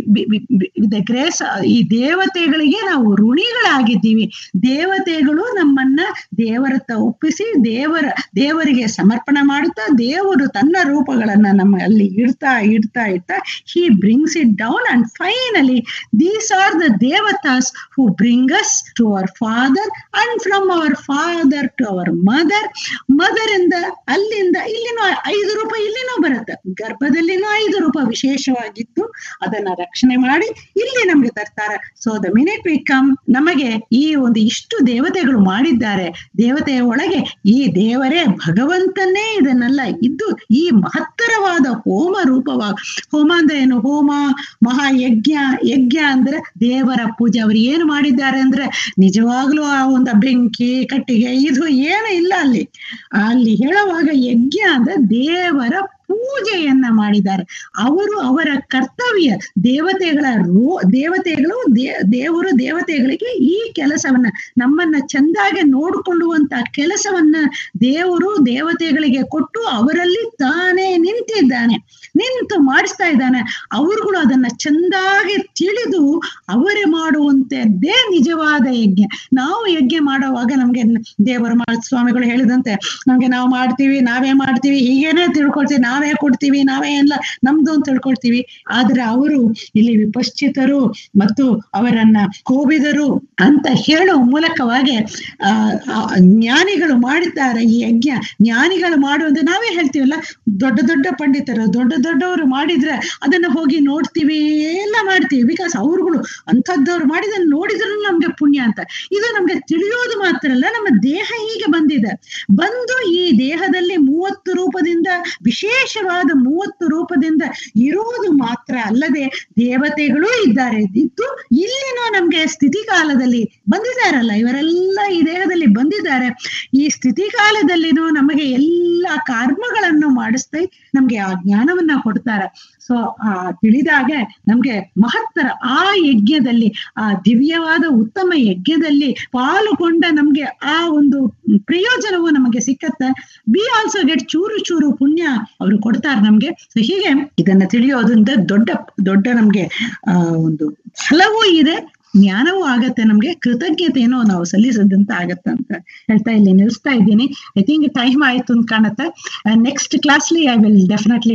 ದ ಗ್ರೇಸ್ ಈ ದೇವತೆಗಳಿಗೆ ನಾವು ಋಣಿಗಳಾಗಿದ್ದೀವಿ ದೇವತೆಗಳು ನಮ್ಮನ್ನ ದೇವರತ್ತ ಒಪ್ಪಿಸಿ ದೇವರ ದೇವರಿಗೆ ಸಮರ್ಪಣೆ ಮಾಡುತ್ತಾ ದೇವರು ತನ್ನ ರೂಪಗಳನ್ನ ನಮ್ಮ ಅಲ್ಲಿ ಇಡ್ತಾ ಇಡ್ತಾ ಇಡ್ತಾ he brings it down and finally these are the ದೇವತಾಸ್ who bring us to our father and from our father to our mother mother ಇಂದ ಅಲ್ಲಿಂದ ಇಲ್ಲಿನೂ ಐದು ರೂಪ ಇಲ್ಲಿನೂ ಬರುತ್ತೆ ಗರ್ಭದಲ್ಲಿನೂ ಐದು ರೂಪ ವಿಶೇಷವಾಗಿತ್ತು ಅದನ್ನ ರಕ್ಷಣೆ ಮಾಡಿ ಇಲ್ಲಿ ನಮ್ಗೆ ತರ್ತಾರೆ so the minute we come ನಮಗೆ ಈ ಒಂದು ಇಷ್ಟು ದೇವತೆಗಳು ಮಾಡಿದ್ದಾರೆ ದೇವತೆಯ ಒಳಗೆ ಈ ದೇವರೇ ಭಗವಂತನೇ ಇದನ್ನೆಲ್ಲ ಇದ್ದು ಈ ಮಹತ್ತರವಾದ ಹೋಮ ರೂಪವಾಗ ಹೋಮ ಅಂದ್ರೆ ಏನು ಹೋಮ ಮಹಾಯಜ್ಞ ಯಜ್ಞ ಅಂದ್ರೆ ದೇವರ ಪೂಜೆ ಅವ್ರು ಏನು ಮಾಡಿದ್ದಾರೆ ಅಂದ್ರೆ ನಿಜವಾಗ್ಲೂ ಆ ಒಂದು ಬೆಂಕಿ ಕಟ್ಟಿಗೆ ಇದು ಏನು ಇಲ್ಲ ಅಲ್ಲಿ ಅಲ್ಲಿ ಹೇಳುವಾಗ ಯಜ್ಞ ಅಂದ್ರೆ ದೇವರ ಪೂಜೆಯನ್ನ ಮಾಡಿದ್ದಾರೆ ಅವರು ಅವರ ಕರ್ತವ್ಯ ದೇವತೆಗಳ ರೋ ದೇವತೆಗಳು ದೇ ದೇವರು ದೇವತೆಗಳಿಗೆ ಈ ಕೆಲಸವನ್ನ ನಮ್ಮನ್ನ ಚಂದಾಗಿ ನೋಡಿಕೊಳ್ಳುವಂತ ಕೆಲಸವನ್ನ ದೇವರು ದೇವತೆಗಳಿಗೆ ಕೊಟ್ಟು ಅವರಲ್ಲಿ ತಾನೇ ನಿಂತಿದ್ದಾನೆ ನಿಂತು ಮಾಡಿಸ್ತಾ ಇದ್ದಾನೆ ಅವರುಗಳು ಅದನ್ನ ಚಂದಾಗಿ ತಿಳಿದು ಅವರೇ ಮಾಡುವಂತದ್ದೇ ನಿಜವಾದ ಯಜ್ಞ ನಾವು ಯಜ್ಞ ಮಾಡುವಾಗ ನಮ್ಗೆ ದೇವರು ಮಾಡ ಸ್ವಾಮಿಗಳು ಹೇಳಿದಂತೆ ನಮ್ಗೆ ನಾವು ಮಾಡ್ತೀವಿ ನಾವೇ ಮಾಡ್ತೀವಿ ಹೀಗೇನೆ ತಿಳ್ಕೊಳ್ತೀವಿ ನಾವೇ ಕೊಡ್ತೀವಿ ನಾವೇ ಎಲ್ಲ ನಮ್ದು ಅಂತ ತಿಳ್ಕೊಳ್ತೀವಿ ಆದ್ರೆ ಅವರು ಇಲ್ಲಿ ವಿಪಶ್ಚಿತರು ಮತ್ತು ಅವರನ್ನ ಕೋವಿದರು ಅಂತ ಹೇಳೋ ಮೂಲಕವಾಗಿ ಆ ಆ ಜ್ಞಾನಿಗಳು ಮಾಡಿದ್ದಾರೆ ಈ ಯಜ್ಞ ಜ್ಞಾನಿಗಳು ಮಾಡುವಂತೆ ನಾವೇ ಹೇಳ್ತೀವಲ್ಲ ದೊಡ್ಡ ದೊಡ್ಡ ಪಂಡಿತರು ದೊಡ್ಡ ದೊಡ್ಡವರು ಮಾಡಿದ್ರೆ ಅದನ್ನ ಹೋಗಿ ನೋಡ್ತೀವಿ ಎಲ್ಲ ಮಾಡ್ತೀವಿ ಬಿಕಾಸ್ ಅವ್ರುಗಳು ಅಂಥದ್ದವ್ರು ಮಾಡಿದನ್ನು ನೋಡಿದ್ರು ನಮ್ಗೆ ಪುಣ್ಯ ಅಂತ ಇದು ನಮ್ಗೆ ತಿಳಿಯೋದು ಮಾತ್ರ ಅಲ್ಲ ನಮ್ಮ ದೇಹ ಹೀಗೆ ಬಂದಿದೆ ಬಂದು ಈ ದೇಹದಲ್ಲಿ ಮೂವತ್ತು ರೂಪದಿಂದ ವಿಶೇಷವಾದ ಮೂವತ್ತು ರೂಪದಿಂದ ಇರುವುದು ಮಾತ್ರ ಅಲ್ಲದೆ ದೇವತೆಗಳೂ ಇದ್ದಾರೆ ಇದ್ದು ಇಲ್ಲಿನೂ ನಮ್ಗೆ ಸ್ಥಿತಿ ಕಾಲದಲ್ಲಿ ಬಂದಿದ್ದಾರಲ್ಲ ಇವರೆಲ್ಲ ಈ ದೇಹದಲ್ಲಿ ಬಂದಿದ್ದಾರೆ ಈ ಸ್ಥಿತಿ ಕಾಲದಲ್ಲಿನೂ ನಮಗೆ ಎಲ್ಲ ಕರ್ಮಗಳನ್ನು ಮಾಡಿಸ್ತಾ ನಮ್ಗೆ ಆ ಜ್ಞಾನವನ್ನ ಕೊಡ್ತಾರೆ ಸೊ ಆ ತಿಳಿದಾಗ ನಮ್ಗೆ ಮಹತ್ತರ ಆ ಯಜ್ಞದಲ್ಲಿ ಆ ದಿವ್ಯವಾದ ಉತ್ತಮ ಯಜ್ಞದಲ್ಲಿ ಪಾಲುಗೊಂಡ ನಮ್ಗೆ ಆ ಒಂದು ಪ್ರಯೋಜನವು ನಮಗೆ ಸಿಕ್ಕತ್ತೆ ಬಿ ಆಲ್ಸೋ ಗೆಟ್ ಚೂರು ಚೂರು ಪುಣ್ಯ ಅವರು ಕೊಡ್ತಾರೆ ನಮ್ಗೆ ಸೊ ಹೀಗೆ ಇದನ್ನ ತಿಳಿಯೋದ್ರಿಂದ ದೊಡ್ಡ ದೊಡ್ಡ ನಮ್ಗೆ ಆ ಒಂದು ಫಲವೂ ಇದೆ ಜ್ಞಾನವೂ ಆಗತ್ತೆ ನಮ್ಗೆ ಕೃತಜ್ಞತೆಯನ್ನು ನಾವು ಸಲ್ಲಿಸದಂತ ಆಗತ್ತೆ ಅಂತ ಹೇಳ್ತಾ ಇಲ್ಲಿ ನಿಲ್ಲಿಸ್ತಾ ಇದ್ದೀನಿ ಐ ಥಿಂಕ್ ಟೈಮ್ ಆಯ್ತು ಅಂತ ಕಾಣತ್ತೆ ನೆಕ್ಸ್ಟ್ ಕ್ಲಾಸ್ಲಿ ಐ ವಿಲ್ ಡೆಫಿನೆಟ್ಲಿ